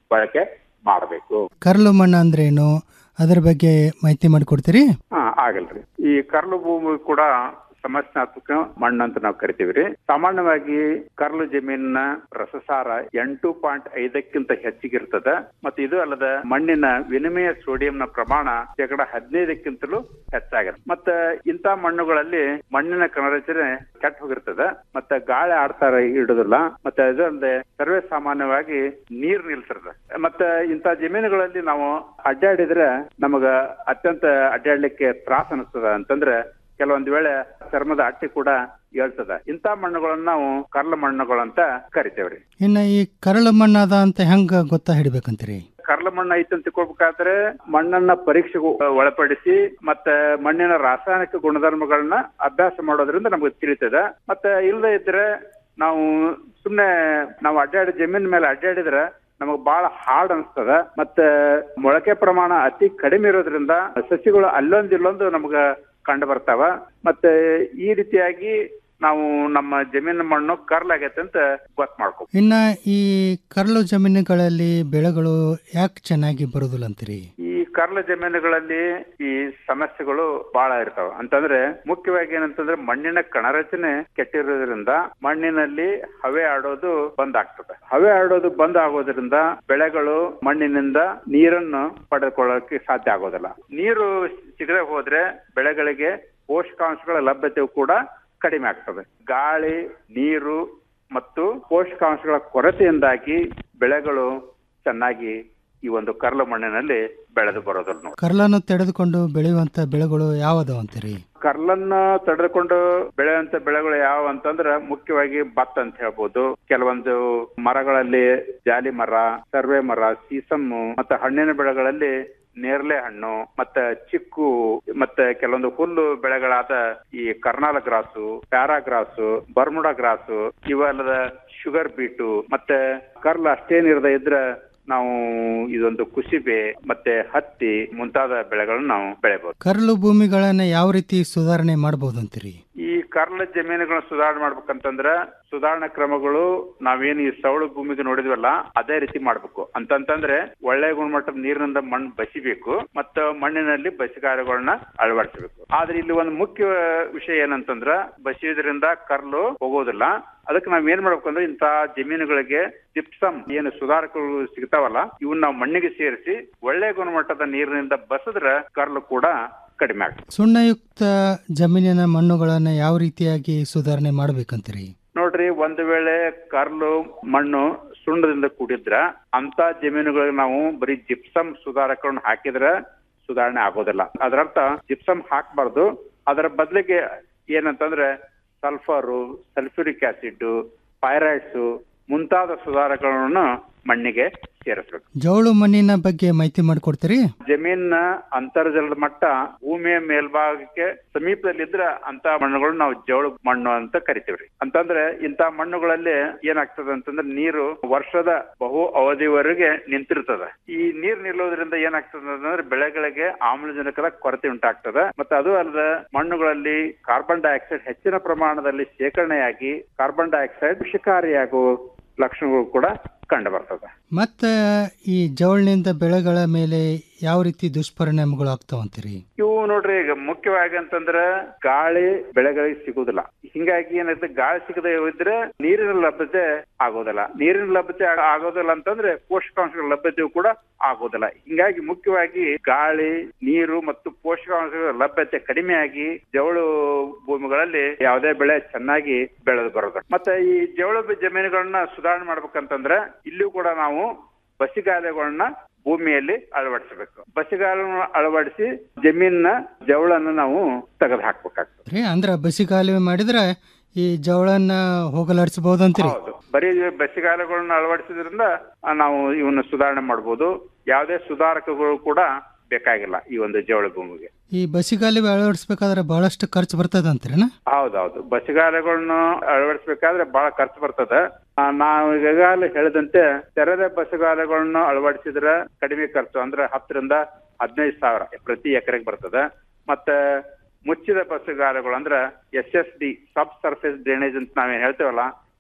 ಬಳಕೆ ಮಾಡಬೇಕು ಕರ್ಲು ಮಣ್ಣು ಅಂದ್ರೇನು ಅದ್ರ ಬಗ್ಗೆ ಮಾಹಿತಿ ಮಾಡಿಕೊಡ್ತೀರಿ ಹಾ ಆಗಲ್ರಿ ಈ ಕರ್ಲು ಭೂಮಿ ಕೂಡ ಸಮಸ್ಯಾತ್ಮಕ ಮಣ್ಣು ಅಂತ ನಾವು ಕರಿತೀವಿ ರೀ ಸಾಮಾನ್ಯವಾಗಿ ಕರ್ಲು ಜಮೀನಿನ ರಸಸಾರ ಎಂಟು ಪಾಯಿಂಟ್ ಐದಕ್ಕಿಂತ ಹೆಚ್ಚಿಗಿರ್ತದ ಮತ್ತು ಇದು ಅಲ್ಲದ ಮಣ್ಣಿನ ವಿನಿಮಯ ಸೋಡಿಯಂನ ಪ್ರಮಾಣ ಶೇಕಡ ಹದಿನೈದಕ್ಕಿಂತಲೂ ಹೆಚ್ಚಾಗಿರುತ್ತೆ ಮತ್ತ ಇಂಥ ಮಣ್ಣುಗಳಲ್ಲಿ ಮಣ್ಣಿನ ಕಣರಚನೆ ಕೆಟ್ಟ ಹೋಗಿರ್ತದ ಮತ್ತೆ ಗಾಳಿ ಆಡ್ತಾರ ಇಡುದಿಲ್ಲ ಮತ್ತೆ ಅದು ಅಲ್ಲದೆ ಸರ್ವೇ ಸಾಮಾನ್ಯವಾಗಿ ನೀರ್ ನಿಲ್ಸಿರ್ತದೆ ಮತ್ತೆ ಇಂಥ ಜಮೀನುಗಳಲ್ಲಿ ನಾವು ಅಡ್ಡಾಡಿದ್ರೆ ನಮಗ ಅತ್ಯಂತ ಅಡ್ಡಾಡ್ಲಿಕ್ಕೆ ತ್ರಾಸ ಅನಿಸ್ತದ ಅಂತಂದ್ರೆ ಕೆಲವೊಂದು ವೇಳೆ ಚರ್ಮದ ಅಟ್ಟಿ ಕೂಡ ಹೇಳ್ತದ ಇಂಥ ಮಣ್ಣುಗಳನ್ನ ನಾವು ಕರ್ಲ ಮಣ್ಣುಗಳಂತ ಕರಿತೇವ್ರಿ ಇನ್ನು ಈ ಕರಳು ಮಣ್ಣಾದ ಅಂತ ಹೆಂಗ ಗೊತ್ತಾ ಹಿಡಿಬೇಕಂತೀರಿ ಕರ್ಲ ಮಣ್ಣು ಐತೆ ಅಂತ ತಿಳ್ಕೊಳ್ಬೇಕಾದ್ರೆ ಮಣ್ಣನ್ನ ಪರೀಕ್ಷೆಗೆ ಒಳಪಡಿಸಿ ಮತ್ತೆ ಮಣ್ಣಿನ ರಾಸಾಯನಿಕ ಗುಣಧರ್ಮಗಳನ್ನ ಅಭ್ಯಾಸ ಮಾಡೋದ್ರಿಂದ ನಮಗೆ ತಿಳಿತದ ಮತ್ತೆ ಇಲ್ಲದೆ ಇದ್ರೆ ನಾವು ಸುಮ್ನೆ ನಾವು ಅಡ್ಡಾಡಿ ಜಮೀನ್ ಮೇಲೆ ಅಡ್ಡಾಡಿದ್ರೆ ನಮಗ್ ಬಹಳ ಹಾರ್ಡ್ ಅನ್ಸ್ತದ ಮತ್ತೆ ಮೊಳಕೆ ಪ್ರಮಾಣ ಅತಿ ಕಡಿಮೆ ಇರೋದ್ರಿಂದ ಸಸಿಗಳು ಅಲ್ಲೊಂದು ಇಲ್ಲೊಂದು ನಮಗ ಕಂಡು ಬರ್ತಾವ ಮತ್ತೆ ಈ ರೀತಿಯಾಗಿ ನಾವು ನಮ್ಮ ಜಮೀನು ಮಣ್ಣು ಕರ್ಲಾಗೈತೆ ಅಂತ ಗೊತ್ತು ಮಾಡ್ಕೊ ಇನ್ನ ಈ ಕರ್ಲು ಜಮೀನುಗಳಲ್ಲಿ ಬೆಳೆಗಳು ಯಾಕೆ ಚೆನ್ನಾಗಿ ಬರೋದಿಲ್ಲ ಅಂತೀರಿ ಈ ಕರ್ಲ ಜಮೀನುಗಳಲ್ಲಿ ಈ ಸಮಸ್ಯೆಗಳು ಬಹಳ ಇರ್ತಾವ ಅಂತಂದ್ರೆ ಮುಖ್ಯವಾಗಿ ಏನಂತಂದ್ರೆ ಮಣ್ಣಿನ ಕಣರಚನೆ ಕೆಟ್ಟಿರೋದ್ರಿಂದ ಮಣ್ಣಿನಲ್ಲಿ ಹವೆ ಆಡೋದು ಬಂದ್ ಆಗ್ತದೆ ಹವೆ ಆಡೋದು ಬಂದ್ ಆಗೋದ್ರಿಂದ ಬೆಳೆಗಳು ಮಣ್ಣಿನಿಂದ ನೀರನ್ನು ಪಡೆದುಕೊಳ್ಳೋಕೆ ಸಾಧ್ಯ ಆಗೋದಿಲ್ಲ ನೀರು ಸಿಗದೆ ಹೋದ್ರೆ ಬೆಳೆಗಳಿಗೆ ಪೋಷಕಾಂಶಗಳ ಲಭ್ಯತೆಯು ಕೂಡ ಕಡಿಮೆ ಆಗ್ತದೆ ಗಾಳಿ ನೀರು ಮತ್ತು ಪೋಷಕಾಂಶಗಳ ಕೊರತೆಯಿಂದಾಗಿ ಬೆಳೆಗಳು ಚೆನ್ನಾಗಿ ಈ ಒಂದು ಕರ್ಲು ಮಣ್ಣಿನಲ್ಲಿ ಬೆಳೆದು ಬರೋದಿಲ್ಲ ನೋಡಿ ಕರ್ಲನ್ನು ತೆಗೆದುಕೊಂಡು ಬೆಳೆಯುವಂತ ಬೆಳೆಗಳು ಯಾವದವ ಅಂತೀರಿ ಕರ್ಲನ್ನ ತಡೆದುಕೊಂಡು ಬೆಳೆಯುವಂತ ಬೆಳೆಗಳು ಯಾವ ಅಂತಂದ್ರ ಮುಖ್ಯವಾಗಿ ಭತ್ತ ಅಂತ ಹೇಳ್ಬೋದು ಕೆಲವೊಂದು ಮರಗಳಲ್ಲಿ ಜಾಲಿ ಮರ ಸರ್ವೆ ಮರ ಸೀಸಮ್ಮು ಮತ್ತೆ ಹಣ್ಣಿನ ಬೆಳೆಗಳಲ್ಲಿ ನೇರಳೆ ಹಣ್ಣು ಮತ್ತೆ ಚಿಕ್ಕು ಮತ್ತೆ ಕೆಲವೊಂದು ಹುಲ್ಲು ಬೆಳೆಗಳಾದ ಈ Karnal grass para grass Bermuda grass ಇವೆಲ್ಲದ ಶುಗರ್ ಬೀಟು ಮತ್ತೆ ಕರ್ಲ್ ಅಷ್ಟೇನಿರದೆ ಇದ್ರೆ ನಾವು ಇದೊಂದು ಕುಸಿಬೆ ಮತ್ತೆ ಹತ್ತಿ ಮುಂತಾದ ಬೆಳೆಗಳನ್ನು ನಾವು ಬೆಳೆಬಹುದು ಕರ್ಲು ಭೂಮಿಗಳನ್ನ ಯಾವ ರೀತಿ ಸುಧಾರಣೆ ಮಾಡಬಹುದು ಅಂತೀರಿ ಈ ಕರ್ಲ ಜಮೀನುಗಳನ್ನ ಸುಧಾರಣೆ ಮಾಡ್ಬೇಕಂತಂದ್ರ ಸುಧಾರಣಾ ಕ್ರಮಗಳು ನಾವೇನು ಈ ಸವಳು ಭೂಮಿಗೆ ನೋಡಿದ್ವಲ್ಲ ಅದೇ ರೀತಿ ಮಾಡ್ಬೇಕು ಅಂತಂತಂದ್ರೆ ಒಳ್ಳೆ ಗುಣಮಟ್ಟದ ನೀರಿನಿಂದ ಮಣ್ಣು ಬಸಿಬೇಕು ಮತ್ತು ಮಣ್ಣಿನಲ್ಲಿ ಬಸಿಗಾರಗಳನ್ನ ಅಳವಡಿಸಬೇಕು ಆದ್ರೆ ಇಲ್ಲಿ ಒಂದು ಮುಖ್ಯ ವಿಷಯ ಏನಂತಂದ್ರ ಬಸಿಯೋದ್ರಿಂದ ಕರ್ಲು ಹೋಗೋದಿಲ್ಲ ಅದಕ್ಕೆ ನಾವ್ ಏನ್ ಮಾಡ್ಬೇಕು ಅಂದ್ರೆ ಇಂತಹ ಜಮೀನುಗಳಿಗೆ ಜಿಪ್ಸಮ್ ಏನು ಸುಧಾರಕಗಳು ಸಿಗ್ತಾವಲ್ಲ ಇವನ್ನ ನಾವು ಮಣ್ಣಿಗೆ ಸೇರಿಸಿ ಒಳ್ಳೆ ಗುಣಮಟ್ಟದ ನೀರಿನಿಂದ ಬಸದ್ರ ಕರ್ಲು ಕೂಡ ಕಡಿಮೆ ಆಗ್ತದೆ ಸುಣ್ಣಯುಕ್ತ ಜಮೀನಿನ ಮಣ್ಣುಗಳನ್ನ ಯಾವ ರೀತಿಯಾಗಿ ಸುಧಾರಣೆ ಮಾಡ್ಬೇಕಂತೀರಿ ನೋಡ್ರಿ ಒಂದು ವೇಳೆ ಕರ್ಲು ಮಣ್ಣು ಸುಣ್ಣದಿಂದ ಕೂಡಿದ್ರ ಅಂತ ಜಮೀನುಗಳಿಗೆ ನಾವು ಬರೀ ಜಿಪ್ಸಮ್ ಸುಧಾರಕಗಳನ್ನ ಹಾಕಿದ್ರೆ ಸುಧಾರಣೆ ಆಗೋದಿಲ್ಲ ಅದರರ್ಥ ಜಿಪ್ಸಮ್ ಹಾಕ್ಬಾರ್ದು ಅದರ ಬದಲಿಗೆ ಏನಂತಂದ್ರೆ ಸಲ್ಫರು ಸಲ್ಫ್ಯೂರಿಕ್ ಆಸಿಡ್ ಪೈರೈಡ್ಸ್ ಮುಂತಾದ ಸುಧಾರಕಗಳನ್ನು ಮಣ್ಣಿಗೆ ಸೇರಿಸಬೇಕು ಜೌಳು ಮಣ್ಣಿನ ಬಗ್ಗೆ ಮಾಹಿತಿ ಮಾಡಿಕೊಡ್ತೀರಿ ಜಮೀನಿನ ಅಂತರ್ಜಲದ ಮಟ್ಟ ಭೂಮಿಯ ಮೇಲ್ಭಾಗಕ್ಕೆ ಸಮೀಪದಲ್ಲಿದ್ರ ಅಂತ ಮಣ್ಣುಗಳು ನಾವು ಜವಳು ಮಣ್ಣು ಅಂತ ಕರಿತೀವ್ರಿ ಅಂತಂದ್ರೆ ಇಂತ ಮಣ್ಣುಗಳಲ್ಲಿ ಏನಾಗ್ತದೆ ಅಂತಂದ್ರೆ ನೀರು ವರ್ಷದ ಬಹು ಅವಧಿವರೆಗೆ ನಿಂತಿರ್ತದ ಈ ನೀರ್ ನಿಲ್ಲೋದ್ರಿಂದ ಏನಾಗ್ತದೆ ಅಂತಂದ್ರೆ ಬೆಳೆಗಳಿಗೆ ಆಮ್ಲಜನಕದ ಕೊರತೆ ಉಂಟಾಗ್ತದೆ ಮತ್ತೆ ಅದು ಅಲ್ಲದ ಮಣ್ಣುಗಳಲ್ಲಿ ಕಾರ್ಬನ್ ಡೈಆಕ್ಸೈಡ್ ಹೆಚ್ಚಿನ ಪ್ರಮಾಣದಲ್ಲಿ ಶೇಖರಣೆಯಾಗಿ ಕಾರ್ಬನ್ ಡೈಆಕ್ಸೈಡ್ ವಿಷಕಾರಿಯಾಗುವ ಲಕ್ಷಣಗಳು ಕೂಡ ಕಂಡು ಬರ್ತದೆ ಮತ್ತ ಈ ಜವಳಿನಿಂದ ಬೆಳೆಗಳ ಮೇಲೆ ಯಾವ ರೀತಿ ದುಷ್ಪರಿಣಾಮಗಳು ಆಗ್ತಾವಂತೀರಿ ಇವು ನೋಡ್ರಿ ಈಗ ಮುಖ್ಯವಾಗಿ ಅಂತಂದ್ರ ಗಾಳಿ ಬೆಳೆಗಳಿಗೆ ಸಿಗುದಿಲ್ಲ ಹಿಂಗಾಗಿ ಏನಾಗುತ್ತೆ ಗಾಳಿ ಸಿಗದೆ ಇದ್ರೆ ನೀರಿನ ಲಭ್ಯತೆ ಆಗೋದಿಲ್ಲ ನೀರಿನ ಲಭ್ಯತೆ ಆಗ- ಆಗೋದಿಲ್ಲ ಅಂತಂದ್ರೆ ಪೋಷಕಾಂಶಗಳ ಲಭ್ಯತೆಯು ಕೂಡ ಆಗೋದಿಲ್ಲ ಹಿಂಗಾಗಿ ಮುಖ್ಯವಾಗಿ ಗಾಳಿ ನೀರು ಮತ್ತು ಪೋಷಕಾಂಶಗಳ ಲಭ್ಯತೆ ಕಡಿಮೆಯಾಗಿ ಜವಳು ಭೂಮಿಗಳಲ್ಲಿ ಯಾವುದೇ ಬೆಳೆ ಚೆನ್ನಾಗಿ ಬೆಳೆದು ಬರೋದು ಮತ್ತೆ ಈ ಜವಳು ಬಿ- ಜಮೀನುಗಳನ್ನ ಸುಧಾರಣೆ ಮಾಡ್ಬೇಕಂತಂದ್ರೆ ಇಲ್ಲಿಯೂ ಕೂಡ ನಾವು ಬಸಿಗಾಲೆಗಳನ್ನ ಭೂಮಿಯಲ್ಲಿ ಅಳವಡಿಸಬೇಕು ಬಸಿಗಾಲನ್ನು ಅಳವಡಿಸಿ ಜಮೀನಿನ ಜವಳನ್ನು ನಾವು ತೆಗೆದು ಹಾಕ್ಬೇಕಾಗ್ತದೆ ರೀ ಅಂದ್ರ ಬಸಿಗಾಲುವೆ ಮಾಡಿದ್ರೆ ಈ ಜವಳನ್ನ ಹೋಗಲಾಡಿಸಬಹುದು ಅಂತೀರಿ ಹೌದು ಬರೀ ಬಸಿಗಾಲಗಳನ್ನ ಅಳವಡಿಸಿದ್ರಿಂದ ಆ, ನಾವು ಇವನ್ನ ಸುಧಾರಣೆ ಮಾಡ್ಬೋದು ಯಾವುದೇ ಸುಧಾರಕಗಳು ಕೂಡ ಬೇಕಾಗಿಲ್ಲ ಈ ಒಂದು ಜವಳ ಭೂಮಿಗೆ ಈ ಬಸಿಗಾಲುವೆ ಅಳವಡಿಸ್ಬೇಕಾದ್ರೆ ಬಹಳಷ್ಟು ಖರ್ಚು ಬರ್ತದ ಅಂತೀರನ ಹೌದೌದು ಬಸಿಗಾಲಗಳನ್ನು ಅಳವಡಿಸಬೇಕಾದ್ರೆ ಬಹಳ ಖರ್ಚು ಬರ್ತದೆ ಆ, ನಾವು ಈಗಾಗಲೇ ಹೇಳಿದಂತೆ ತೆರೆದ ಬಸಿಗಾಲಗಳನ್ನು ಅಳವಡಿಸಿದ್ರೆ ಕಡಿಮೆ ಖರ್ಚು ಅಂದ್ರೆ ಹತ್ತರಿಂದ ಹದಿನೈದು ಸಾವಿರ ಪ್ರತಿ ಎಕರೆಗೆ ಬರ್ತದೆ ಮತ್ತೆ ಮುಚ್ಚಿದ ಬಸ್ಸುಗಾಲಗಳು ಅಂದ್ರೆ S S D sub surface drainage ಅಂತ ನಾವೇನ್ ಹೇಳ್ತೇವಲ್ಲ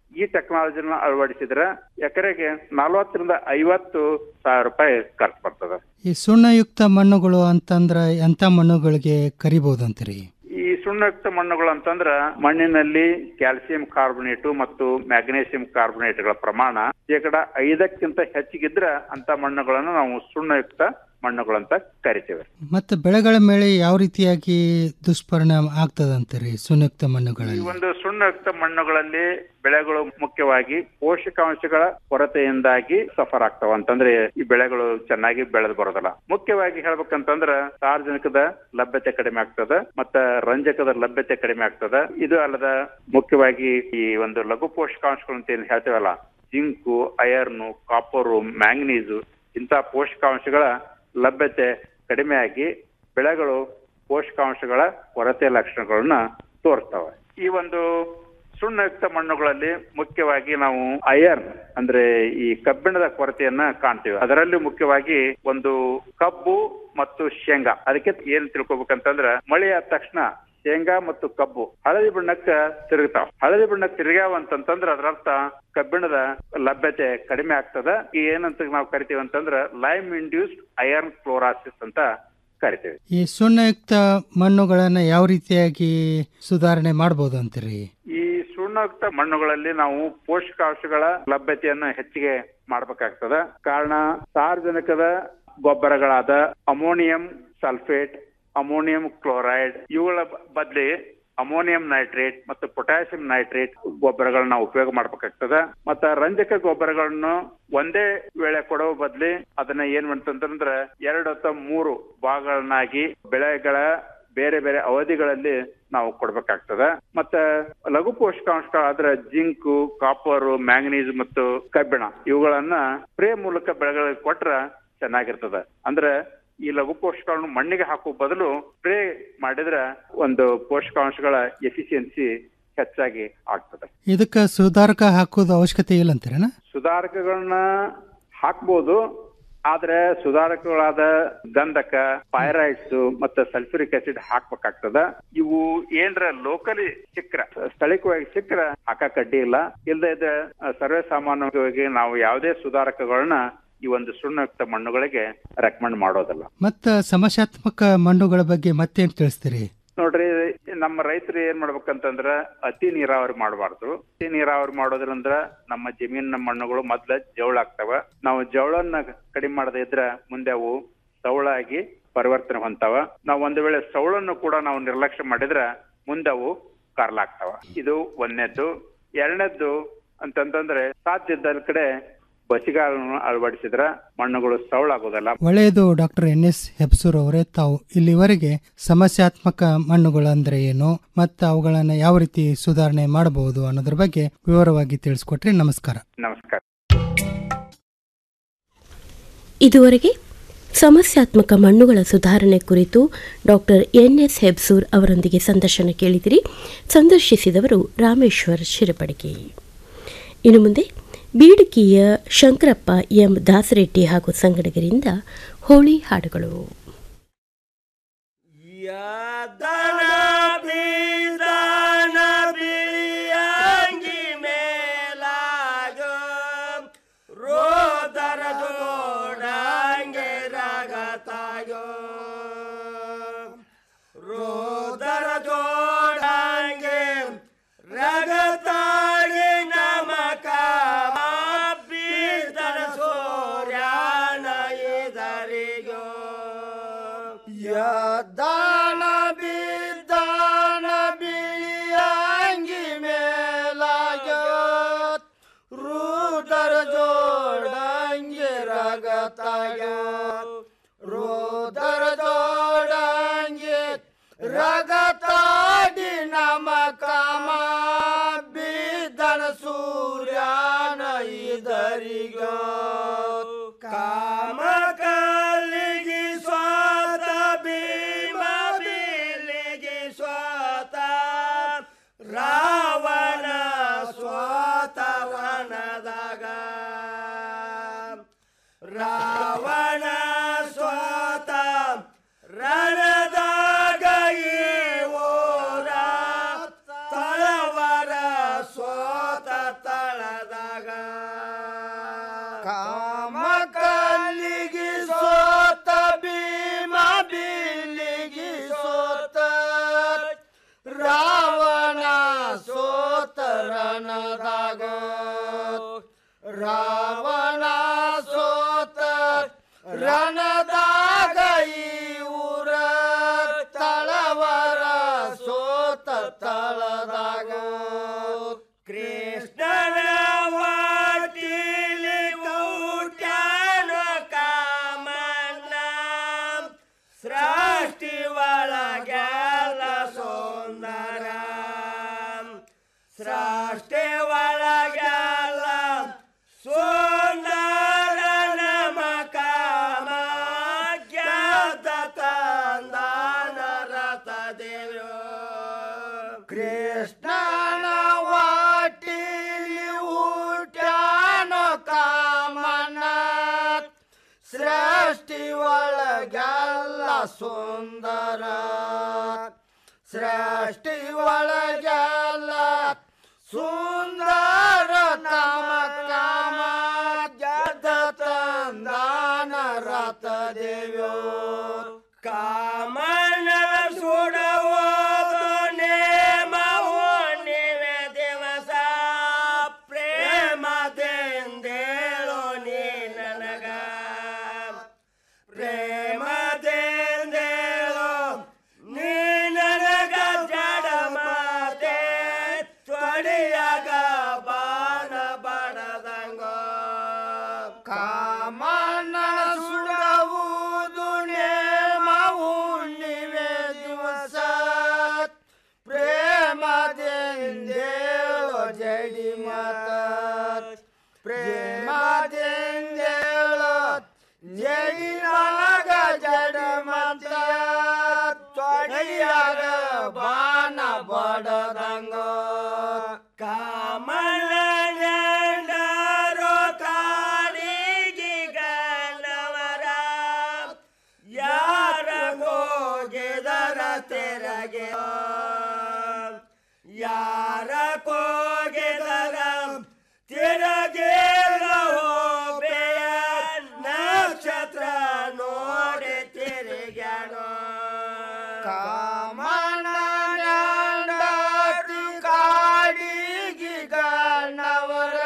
ಈ ಟೆಕ್ನಾಲಜಿನ ಅಳವಡಿಸಿದ್ರೆ ಎಕರೆಗೆ ನಲವತ್ತರಿಂದ ಐವತ್ತು ಸಾವಿರ ರೂಪಾಯಿ ಖರ್ಚು ಬರ್ತದೆ ಈ ಸುಣ್ಣಯುಕ್ತ ಮಣ್ಣುಗಳು ಅಂತಂದ್ರೆ ಎಂಥ ಮಣ್ಣುಗಳಿಗೆ ಕರಿಬಹುದಂತೀರಿ ಈ ಸುಣ್ಣಯುಕ್ತ ಮಣ್ಣುಗಳು ಅಂತಂದ್ರ ಮಣ್ಣಿನಲ್ಲಿ ಕ್ಯಾಲ್ಸಿಯಂ ಕಾರ್ಬೊನೇಟು ಮತ್ತು ಮ್ಯಾಗ್ನೇಸಿಯಂ ಕಾರ್ಬೊನೇಟ್ಗಳ ಪ್ರಮಾಣ ಶೇಕಡ ಐದಕ್ಕಿಂತ ಹೆಚ್ಚಿಗಿದ್ರ ಅಂತ ಮಣ್ಣುಗಳನ್ನು ನಾವು ಸುಣ್ಣಯುಕ್ತ ಮಣ್ಣುಗಳಂತ ಕರಿತೇವೆ ಮತ್ತೆ ಬೆಳೆಗಳ ಮೇಲೆ ಯಾವ ರೀತಿಯಾಗಿ ದುಷ್ಪರಿಣಾಮ ಆಗ್ತದಂತೀರಿ ಸುಣ್ಣಯುಕ್ತ ಈ ಮಣ್ಣುಗಳಲ್ಲಿ ಒಂದು ಸುಣ್ಣಯುಕ್ತ ಮಣ್ಣುಗಳಲ್ಲಿ ಬೆಳೆಗಳು ಮುಖ್ಯವಾಗಿ ಪೋಷಕಾಂಶಗಳ ಕೊರತೆಯಿಂದಾಗಿ ಸಫರ್ ಆಗ್ತಾವ ಅಂತಂದ್ರೆ ಈ ಬೆಳೆಗಳು ಚೆನ್ನಾಗಿ ಬೆಳೆದು ಬರೋದಿಲ್ಲ ಮುಖ್ಯವಾಗಿ ಹೇಳ್ಬೇಕಂತಂದ್ರ ಸಾರ್ವಜನಿಕದ ಲಭ್ಯತೆ ಕಡಿಮೆ ಆಗ್ತದ ಮತ್ತ ರಂಜಕದ ಲಭ್ಯತೆ ಕಡಿಮೆ ಆಗ್ತದ ಇದು ಅಲ್ಲದ ಮುಖ್ಯವಾಗಿ ಈ ಒಂದು ಲಘು ಪೋಷಕಾಂಶಗಳು ಅಂತ ಏನ್ ಹೇಳ್ತೇವಲ್ಲ ಜಿಂಕು ಅಯರ್ನು ಕಾಪರು ಮ್ಯಾಂಗನೀಸು ಇಂಥ ಪೋಷಕಾಂಶಗಳ ಲಭ್ಯತೆ ಕಡಿಮೆಯಾಗಿ ಬೆಳೆಗಳು ಪೋಷಕಾಂಶಗಳ ಕೊರತೆ ಲಕ್ಷಣಗಳನ್ನ ತೋರಿಸ್ತವೆ ಈ ಒಂದು ಸುಣ್ಣಯುಕ್ತ ಮಣ್ಣುಗಳಲ್ಲಿ ಮುಖ್ಯವಾಗಿ ನಾವು ಅಯರ್ನ್ ಅಂದ್ರೆ ಈ ಕಬ್ಬಿಣದ ಕೊರತೆಯನ್ನ ಕಾಣ್ತೀವಿ ಅದರಲ್ಲಿ ಮುಖ್ಯವಾಗಿ ಒಂದು ಕಬ್ಬು ಮತ್ತು ಶೇಂಗಾ ಅದಕ್ಕೆ ಏನ್ ತಿಳ್ಕೊಬೇಕಂತಂದ್ರ ಮಳೆ ಆದ ತಕ್ಷಣ ಶೇಂಗಾ ಮತ್ತು ಕಬ್ಬು ಹಳದಿ ಬಣ್ಣಕ್ಕ ತಿರುಗ್ತಾವ ಹಳದಿ ಬಣ್ಣಕ್ಕೆ ತಿರುಗ್ಯಾವ ಅಂತಂತಂದ್ರ ಅದರರ್ಥ ಕಬ್ಬಿಣದ ಲಭ್ಯತೆ ಕಡಿಮೆ ಆಗ್ತದ ಈ ಏನಂತ ನಾವು ಕರಿತೀವಿ ಅಂತಂದ್ರ ಲೈಮ್ ಇಂಡ್ಯೂಸ್ಡ್ ಅಯರ್ನ್ ಕ್ಲೋರಾಸಿಸ್ ಅಂತ ಕರಿತೀವಿ ಈ ಸುಣ್ಣಯುಕ್ತ ಮಣ್ಣುಗಳನ್ನ ಯಾವ ರೀತಿಯಾಗಿ ಸುಧಾರಣೆ ಮಾಡ್ಬೋದು ಅಂತೀರಿ ಈ ಸುಣ್ಣಯುಕ್ತ ಮಣ್ಣುಗಳಲ್ಲಿ ನಾವು ಪೋಷಕಾಂಶಗಳ ಲಭ್ಯತೆಯನ್ನ ಹೆಚ್ಚಿಗೆ ಮಾಡ್ಬೇಕಾಗ್ತದ ಕಾರಣ ಸಾರ್ವಜನಿಕದ ಗೊಬ್ಬರಗಳಾದ ಅಮೋನಿಯಂ ಸಲ್ಫೇಟ್ ಅಮೋನಿಯಂ ಕ್ಲೋರೈಡ್ ಇವುಗಳ ಬದಲಿ ಅಮೋನಿಯಂ ನೈಟ್ರೇಟ್ ಮತ್ತು ಪೊಟ್ಯಾಸಿಯಂ ನೈಟ್ರೇಟ್ ಗೊಬ್ಬರಗಳನ್ನ ಉಪಯೋಗ ಮಾಡ್ಬೇಕಾಗ್ತದ ಮತ್ತ ರಂಜಕ ಗೊಬ್ಬರಗಳನ್ನು ಒಂದೇ ವೇಳೆ ಕೊಡೋ ಬದ್ಲಿ ಅದನ್ನ ಏನ್ ಮಾಡ್ತಂತಂದ್ರ ಎರಡು ಅಥವಾ ಮೂರು ಭಾಗಗಳನ್ನಾಗಿ ಬೆಳೆಗಳ ಬೇರೆ ಬೇರೆ ಅವಧಿಗಳಲ್ಲಿ ನಾವು ಕೊಡ್ಬೇಕಾಗ್ತದ ಮತ್ತ ಲಘು ಪೋಷಕಾಂಶಗಳಾದ್ರ ಜಿಂಕು ಕಾಪರ್ ಮ್ಯಾಂಗನೀಸ್ ಮತ್ತು ಕಬ್ಬಿಣ ಇವುಗಳನ್ನ ಸ್ಪ್ರೇ ಮೂಲಕ ಬೆಳೆಗಳಿಗೆ ಕೊಟ್ರ ಚೆನ್ನಾಗಿರ್ತದ ಅಂದ್ರೆ ಈ ಲಘು ಪೋಷಕಗಳನ್ನು ಮಣ್ಣಿಗೆ ಹಾಕುವ ಬದಲು ಸ್ಪ್ರೇ ಮಾಡಿದ್ರೆ ಒಂದು ಪೋಷಕಾಂಶಗಳ ಎಫಿಷಿಯನ್ಸಿ ಹೆಚ್ಚಾಗಿ ಆಗ್ತದೆ ಇದಕ್ಕೆ ಸುಧಾರಕ ಹಾಕೋದು ಅವಶ್ಯಕತೆ ಇಲ್ಲ ಅಂತೀರೇನ ಸುಧಾರಕಗಳನ್ನ ಹಾಕ್ಬೋದು ಆದ್ರೆ ಸುಧಾರಕಗಳಾದ ಗಂಧಕ ಪೈರೈಟ್ಸ್ ಮತ್ತೆ ಸಲ್ಫ್ಯೂರಿಕ್ ಆಸಿಡ್ ಹಾಕ್ಬೇಕಾಗ್ತದ ಇವು ಏನ್ರ ಲೋಕಲಿ ಸಿಕ್ಕ್ರ ಸ್ಥಳೀಯವಾಗಿ ಸಿಕ್ಕ್ರ ಹಾಕಕ್ ಅಡ್ಡಿ ಇಲ್ಲ ಇಲ್ಲದೆ ಇದ್ರೆ ಸರ್ವೇ ಸಾಮಾನ್ಯವಾಗಿ ನಾವು ಯಾವುದೇ ಸುಧಾರಕಗಳನ್ನ ಈ ಒಂದು ಸುಣ್ಣಯುಕ್ತ ಮಣ್ಣುಗಳಿಗೆ ರೆಕಮೆಂಡ್ ಮಾಡೋದಿಲ್ಲ ಮತ್ತ ಸಮಸ್ಯಾತ್ಮಕ ಮಣ್ಣುಗಳ ಬಗ್ಗೆ ಮತ್ತೇನ್ ತಿಳಿಸ್ತೀರಿ ನೋಡ್ರಿ ನಮ್ಮ ರೈತರು ಏನ್ ಮಾಡ್ಬೇಕಂತಂದ್ರ ಅತಿ ನೀರಾವರಿ ಮಾಡಬಾರ್ದು ಅತಿ ನೀರಾವರಿ ಮಾಡೋದ್ರಿಂದ ನಮ್ಮ ಜಮೀನಿನ ಮಣ್ಣುಗಳು ಮೊದ್ಲ ಜವಳ ಆಗ್ತಾವ ನಾವು ಜವಳನ್ನ ಕಡಿಮೆ ಮಾಡದೇ ಇದ್ರ ಮುಂದೆ ಅವು ಸವಳಾಗಿ ಪರಿವರ್ತನೆ ಹೊಂತಾವ ನಾವು ಒಂದು ವೇಳೆ ಸವಳನ್ನು ಕೂಡ ನಾವು ನಿರ್ಲಕ್ಷ್ಯ ಮಾಡಿದ್ರ ಮುಂದೆ ಅವು ಕಾರ್ಲಾಗ್ತಾವ ಇದು ಒಂದನೇದ್ದು ಎರಡನೇದ್ದು ಅಂತಂತಂದ್ರೆ ಸಾಧ್ಯ ಇದ್ದ ಕಡೆ ಬಸಿಗಾಲನ್ನು ಅಳವಡಿಸಿದ್ರ ಮಣ್ಣುಗಳು ಸವಳಾಗೋದಲ್ಲ ಒಳ್ಳೆಯದು ಡಾಕ್ಟರ್ ಎನ್ ಎಸ್ ಹೆಬ್ಸೂರ್ ಅವರೇ ತಾವು ಇಲ್ಲಿವರೆಗೆ ಸಮಸ್ಯಾತ್ಮಕ ಮಣ್ಣುಗಳು ಅಂದ್ರೆ ಏನು ಮತ್ತು ಅವುಗಳನ್ನು ಯಾವ ರೀತಿ ಸುಧಾರಣೆ ಮಾಡಬಹುದು ಅನ್ನೋದ್ರ ಬಗ್ಗೆ ವಿವರವಾಗಿ ತಿಳಿಸ್ಕೊಟ್ರಿ ನಮಸ್ಕಾರ ನಮಸ್ಕಾರ ಇದುವರೆಗೆ ಸಮಸ್ಯಾತ್ಮಕ ಮಣ್ಣುಗಳ ಸುಧಾರಣೆ ಕುರಿತು ಡಾಕ್ಟರ್ ಎನ್ ಎಸ್ ಹೆಬ್ಸೂರ್ ಅವರೊಂದಿಗೆ ಸಂದರ್ಶನ ಕೇಳಿದಿರಿ ಸಂದರ್ಶಿಸಿದವರು ರಾಮೇಶ್ವರ್ ಶಿರಪಡಿಕೆ ಇನ್ನು ಮುಂದೆ ಬೀಡಕಿಯ ಶಂಕರಪ್ಪ ಎಂ ದಾಸರೆಡ್ಡಿ ಹಾಗೂ ಸಂಗಡಿಗರಿಂದ ಹೋಳಿ ಹಾಡುಗಳು ರೋದರ ಜೋಡಂಗೆ ರಗತಾಯೋ ರೋದರ ಜೋಡಂಗೆ ರಗತಾಗಿ ನಮಕ ಬೀದರ ಸೂರ್ಯಾನ ಇದರಿಗೋ ಯದಾನ ಬಿದ್ದಾನ ಬಿಳಿಯಂಗಿ ಮೇಲಾಗ್ಯೋ ರೂದರ ಜೋಡಂಗೆ ರಗತಾಗ ರೂದರ ಜೋಡಂಗೆ ರಗತಾಡಿ ನಮ ಕಾಮ ಬಿದ್ದನ ಸೂರ್ಯಾನ ಇದರಿಗ ಕಾಮ ಕಲ್ಲಿಗೆ ಸ್ವಾತ ಭೀಮ ಬಿಲ್ಲಿಗೆ ಸ್ವಾತ ರಾವಣ ಸ್ವಾತವನದಾಗ ರಾವಣ ಸ್ವಾತ ರಣದಾಗ ಓರ ತಳವರ ಸ್ವಾತ ರಾವಣ ಸೋತರನದಾಗ ರಾವಣ ಸೋತ ರಣದಾಗ ಈ ಊರ ತಳವರ ಸೋತ ತಳದಾಗ ಕೃಷ್ಣನ ವಾಟಿಲಿ ಊಟ್ಯಾನ ಕಾಮನ ಸೃಷ್ಟಿ ಒಳಗ್ಯಾಲ ಸುಂದರ ಸೃಷ್ಟಿ ಒಳಗ್ಯಾಲ ಸುಂದರ ನಮ ಕಾಮ ಜ್ಞಾತ ತಂದಾನ ರಥ ದೇವ್ಯೋ ಕೃಷ್ಣನ ವಾಟಿಲಿ ಊಟ್ಯಾನ ಕಾಮನ ಸೃಷ್ಟಿ ಒಳಗೆಲ್ಲ ಸುಂದರ ಸೃಷ್ಟಿ ಒಳಗೆಲ್ಲ ಸುಂದರ ತಮ ಕಾಮ ಜದ ತಂದಾನ ರಥ ದೇವ್ಯೋ ಕಾಮನ ಸುಡವೋದು ನೇಮವು ನೀವೆ ದಿವಸ ಪ್ರೇಮದಿಂದೇಳು ನೀ ನನಗ ಪ್ರೇಮದಿಂದೇಳು ನೀ ನನಗ ಜಡ ಮಾತೆ ತೊಡಿಯಾಗ ಬಾಣ ಬಡದಂಗ ಕಾಮನ ಸುಡವುದು ನೇಮವು ನೀವೇ ದಿವಸ ಪ್ರೇಮದಿಂದೇಳು ಜಡಿ ಮಾತ ಪ್ರೇಮದಿಂದೇಳು ಜಡಿ ಮಗ ಜಡ ಮತ ತೊಡಿಯಾಗ ಬಾಣ ಬಡದಂಗ ಕಾಮನ ನೆಂಡರೋ ಕಾಡಿಗೆ ಗಣವರ ಯಾರ ಹೋಗಿದರ ತೆರಗೆ ಯಾರ ಕೋಗಿದರ ತಿರಗೆ ಹೋಗ್ಬೇಯ ನಕ್ಷತ್ರ ನೋಡಿ ತಿರುಗ್ಯಾನೋ ಕಾಮನ ನೆಂಡತಿ ಕಾಡಿಗೆ ಗಣವರ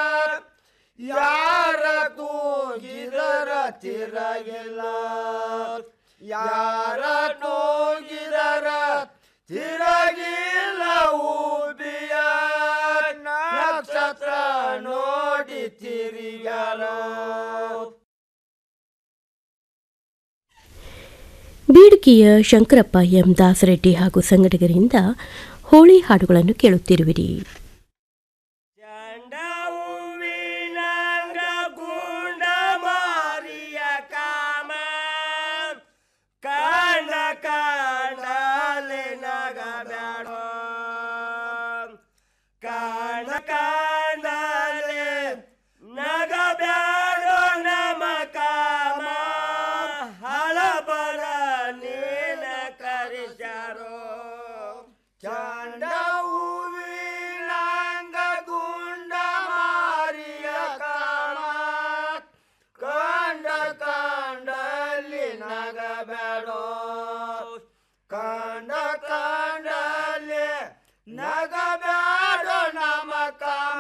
ಯಾರ ತೂಗಿದರ ತಿರಗಿಲ್ಲ ಯಾರ ತೂಗಿದರ ತಿರಗಿಲ್ಲ ಊಬಿಯ ನಕ್ಷತ್ರ ನೋಡಿ ತಿರುಗಲೋ ಬೀಡ್ಕಿಯ ಶಂಕರಪ್ಪ ಎಂ ದಾಸರೆಡ್ಡಿ ಹಾಗೂ ಸಂಘಟಕರಿಂದ ಹೋಳಿ ಹಾಡುಗಳನ್ನು ಕೇಳುತ್ತಿರುವಿರಿ ಗುಂಡ ಮಾರಿಯ ಕಾಮ ಕಾಂಡ ಕಾಂಡಲೆ ನಗ ಬ್ಯಾಡ ಕಾಂಡ ಕಾಂಡಲೆ ನಗ ಬ್ಯಾಡ ನಮ ಕಾಮ ಹಳಬರ ನೀನ ಕರಿಸ್ಯಾರೋ ಚಂಡ ಹೂವಿನಂಗ ಗುಂಡ ಮಾರಿಯ ಕಾಮ ಕಂಡ ಕಂಡಲ್ಲಿ ನಗ ಬೇಡೋ ಕಂಡ ಕಂಡಲ್ಲಿ ನಗ ಬೇಡೋ ನಮ ಕಾಮ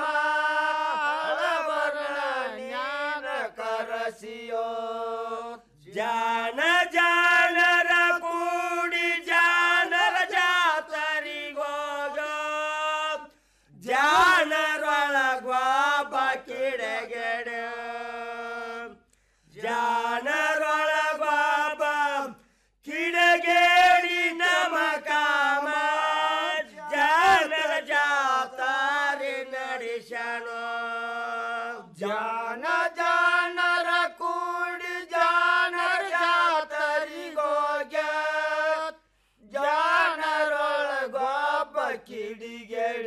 ಹಳಬರ ಜ್ಞಾನ ಕರಸಿಯೋ ಜಾನ ಜಾನರ ಕೂಡಿ ಜಾನರ ಜಾತರಿಗೋಗ ಜಾನರೊಳಗ್ವಾಬ ಕಿಡಗೆಡ ಜಾನರೊಳಗ್ವಾಬ ಕಿಡಗೇಡಿ ನಮ ಕಾಮ ಜಾನರ ಜಾತಾರಿ ನಡೆಸಣೋ ಜಾನ ಜಾನರ ಕೂಡಿ ಜಾನರ ಜಾತರಿಗೋಗ ಜಾನರೊಳಗೊಬ್ಬ ಕಿಡಿಗೆಡ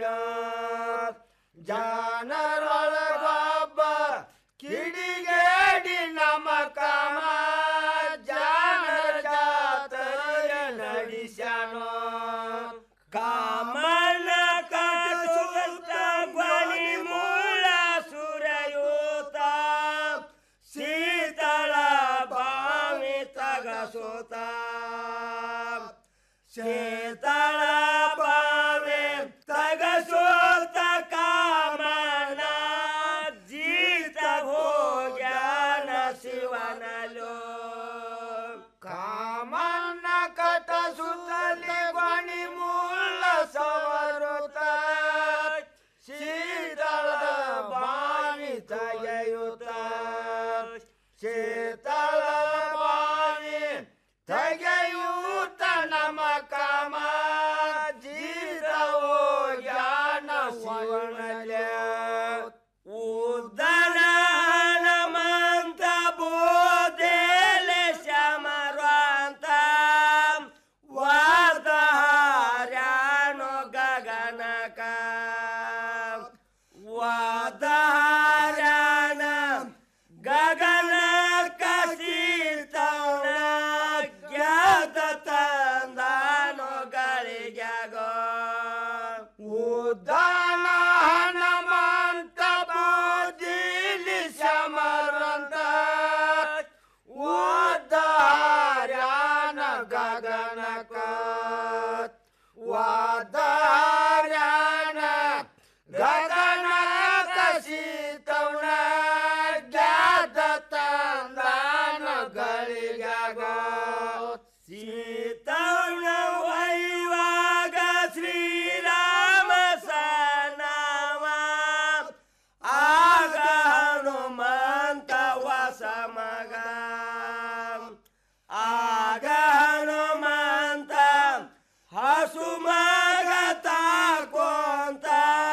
ಜಾನರೊಳಗೊಬ್ಬ ಕಿಡಿಗೇಡಿ ನಮ ಕಾಮ ಜಾನರ ಜಾತರ ನಡೆಸಣೋ ಕಾಮನ ಕಟಸುತ್ತ ಧ್ವನಿ ಮೂಲ ಸುರಯೂತ ಶೀತಳ ಬಾವಿ ತಗಸುತ್ತ ಶೀತಳ ಬಾ ತೆಗೆಯೂತ ನಮ ಕಾಮ ಜೀತವೋ ಜ್ಞಾನ ಶಿವನಲ್ಯ ಉದನ ಹನುಮಂತ ಬೋಧೆಲೆ ಶಮರಾಂತ ವಾದಹಾರ್ಯಾಣೋ ಗಗನಕ ವಾದಹಾರ್ಯಾಣ ಗಗನ ಕಸಿತವಣ ಜ್ಞಾತ ತಂದಾನೋ ಗಳಿಗ್ಯಾಗೋ ಉದಾನ ಹನುಮಂತ ಬೋಧಿಲಿ ಸಮರಂತ ಉದಾರ್ಯಾನ ಗಗನಕ ವಾದಾರ್ಯಾನ ಗಗನ ಕಸಿತವಣ ಜ್ಞಾತ ತಂದಾನ ಗಳಿಗ್ಯಾಗೋ ಸೀತವಣ ವೈವಾಗ ಶ್ರೀರಾಮ ಸನಾಮ ಆಗ ಹನುಮಂತ ವಸ ಮಗ ಆಗ ಹನುಮಂತ ಹಸು ಮಗ ತಾಕೋಂತ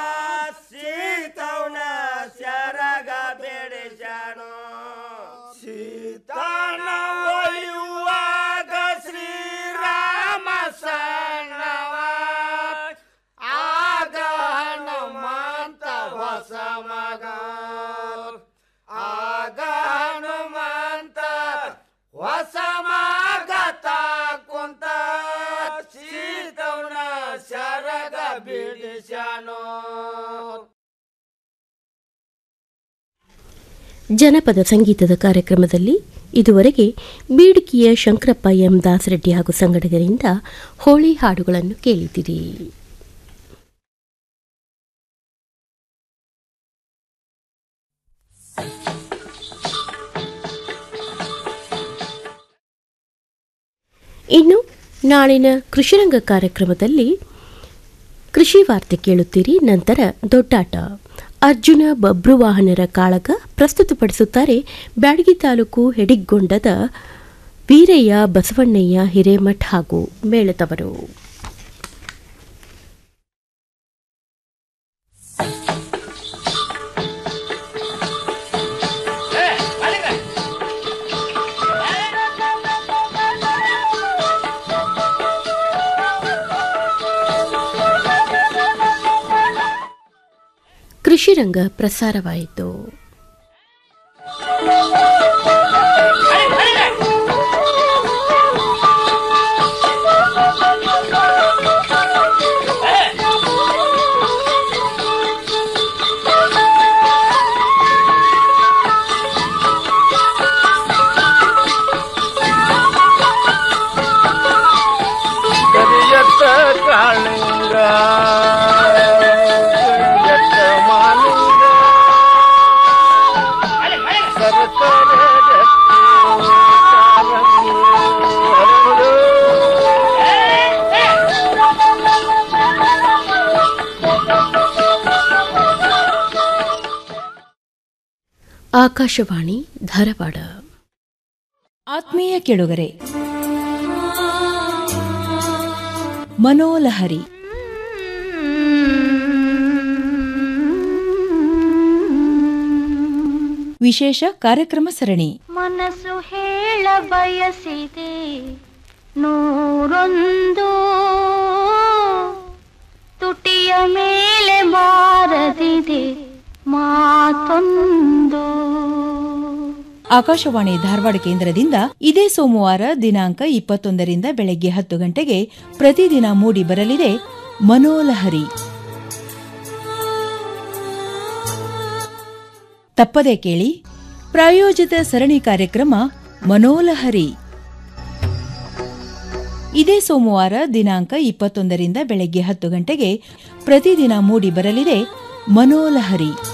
ಸೀತವಣ ಶರಗ ಬೆಳೆಸಣೋ ಸೀತಾನ ಒಯ್ಯುವಾಗ ಶ್ರೀರಾಮ ಸಣ್ಣವ ಆಗ ಹನುಮಂತ ಹೊಸ ಮಗ ಆಗ ಹನುಮಂತ ಹೊಸ ಮಗ ತಾಕುಂತ ಸೀತವಣ ಶರಗ ಬಿಡಿಸಣೋ ಜನಪದ ಸಂಗೀತದ ಕಾರ್ಯಕ್ರಮದಲ್ಲಿ ಇದುವರೆಗೆ ಬೀಡ್ಕಿಯ ಶಂಕರಪ್ಪ ಎಂ ದಾಸರೆಡ್ಡಿ ಹಾಗೂ ಸಂಘಟಕರಿಂದ ಹೋಳಿ ಹಾಡುಗಳನ್ನು ಕೇಳಿದಿರಿ ಇನ್ನು ನಾಳಿನ ಕೃಷಿರಂಗ ಕಾರ್ಯಕ್ರಮದಲ್ಲಿ ಕೃಷಿ ವಾರ್ತೆ ಕೇಳುತ್ತೀರಿ ನಂತರ ದೊಡ್ಡಾಟ ಅರ್ಜುನ ಬಬ್ರುವಾಹನರ ಕಾಳಗ ಪ್ರಸ್ತುತಪಡಿಸುತ್ತಾರೆ ಬ್ಯಾಡಗಿ ತಾಲೂಕು ಹೆಡಿಗೊಂಡದ ವೀರಯ್ಯ ಬಸವಣ್ಣಯ್ಯ ಹಿರೇಮಠ್ ಹಾಗೂ ಮೇಳದವರು ಕೃಷಿರಂಗ ಪ್ರಸಾರವಾಯಿತು ಕರಿಯತ್ತ ಕಾಳಿಂಗ ಕರಿಯತ್ತ ಮಾಲಿಂಗ ಸರಸರ ಗಟ್ಟಿ ಕಾರಂಗಿ ಹರಡು. ಆಕಾಶವಾಣಿ ಧಾರವಾಡ ಆತ್ಮೀಯ ಕೆಳುಗರೆ ಮನೋಲಹರಿ ವಿಶೇಷ ಕಾರ್ಯಕ್ರಮ ಸರಣಿ ಮನಸ್ಸು ಹೇಳ ಬಯಸಿದೆ ನೂರೊಂದು ತುಟಿಯ ಮೇಲೆ ಬಾರದಿದೆ ಮಾತೊಂದು ಆಕಾಶವಾಣಿ ಧಾರವಾಡ ಕೇಂದ್ರದಿಂದ ಇದೇ ಸೋಮವಾರ ದಿನಾಂಕ ಇಪ್ಪತ್ತೊಂದರಿಂದ ಬೆಳಗ್ಗೆ ಹತ್ತು ಗಂಟೆಗೆ ಪ್ರತಿದಿನ ಮೂಡಿ ಬರಲಿದೆ ಮನೋಲಹರಿ ತಪ್ಪದೆ ಕೇಳಿ ಪ್ರಾಯೋಜಿತ ಸರಣಿ ಕಾರ್ಯಕ್ರಮ ಮನೋಲಹರಿ ಇದೇ ಸೋಮವಾರ ದಿನಾಂಕ ಇಪ್ಪತ್ತೊಂದರಿಂದ ಬೆಳಗ್ಗೆ ಹತ್ತು ಗಂಟೆಗೆ ಪ್ರತಿದಿನ ಮೂಡಿ ಬರಲಿದೆ ಮನೋಲಹರಿ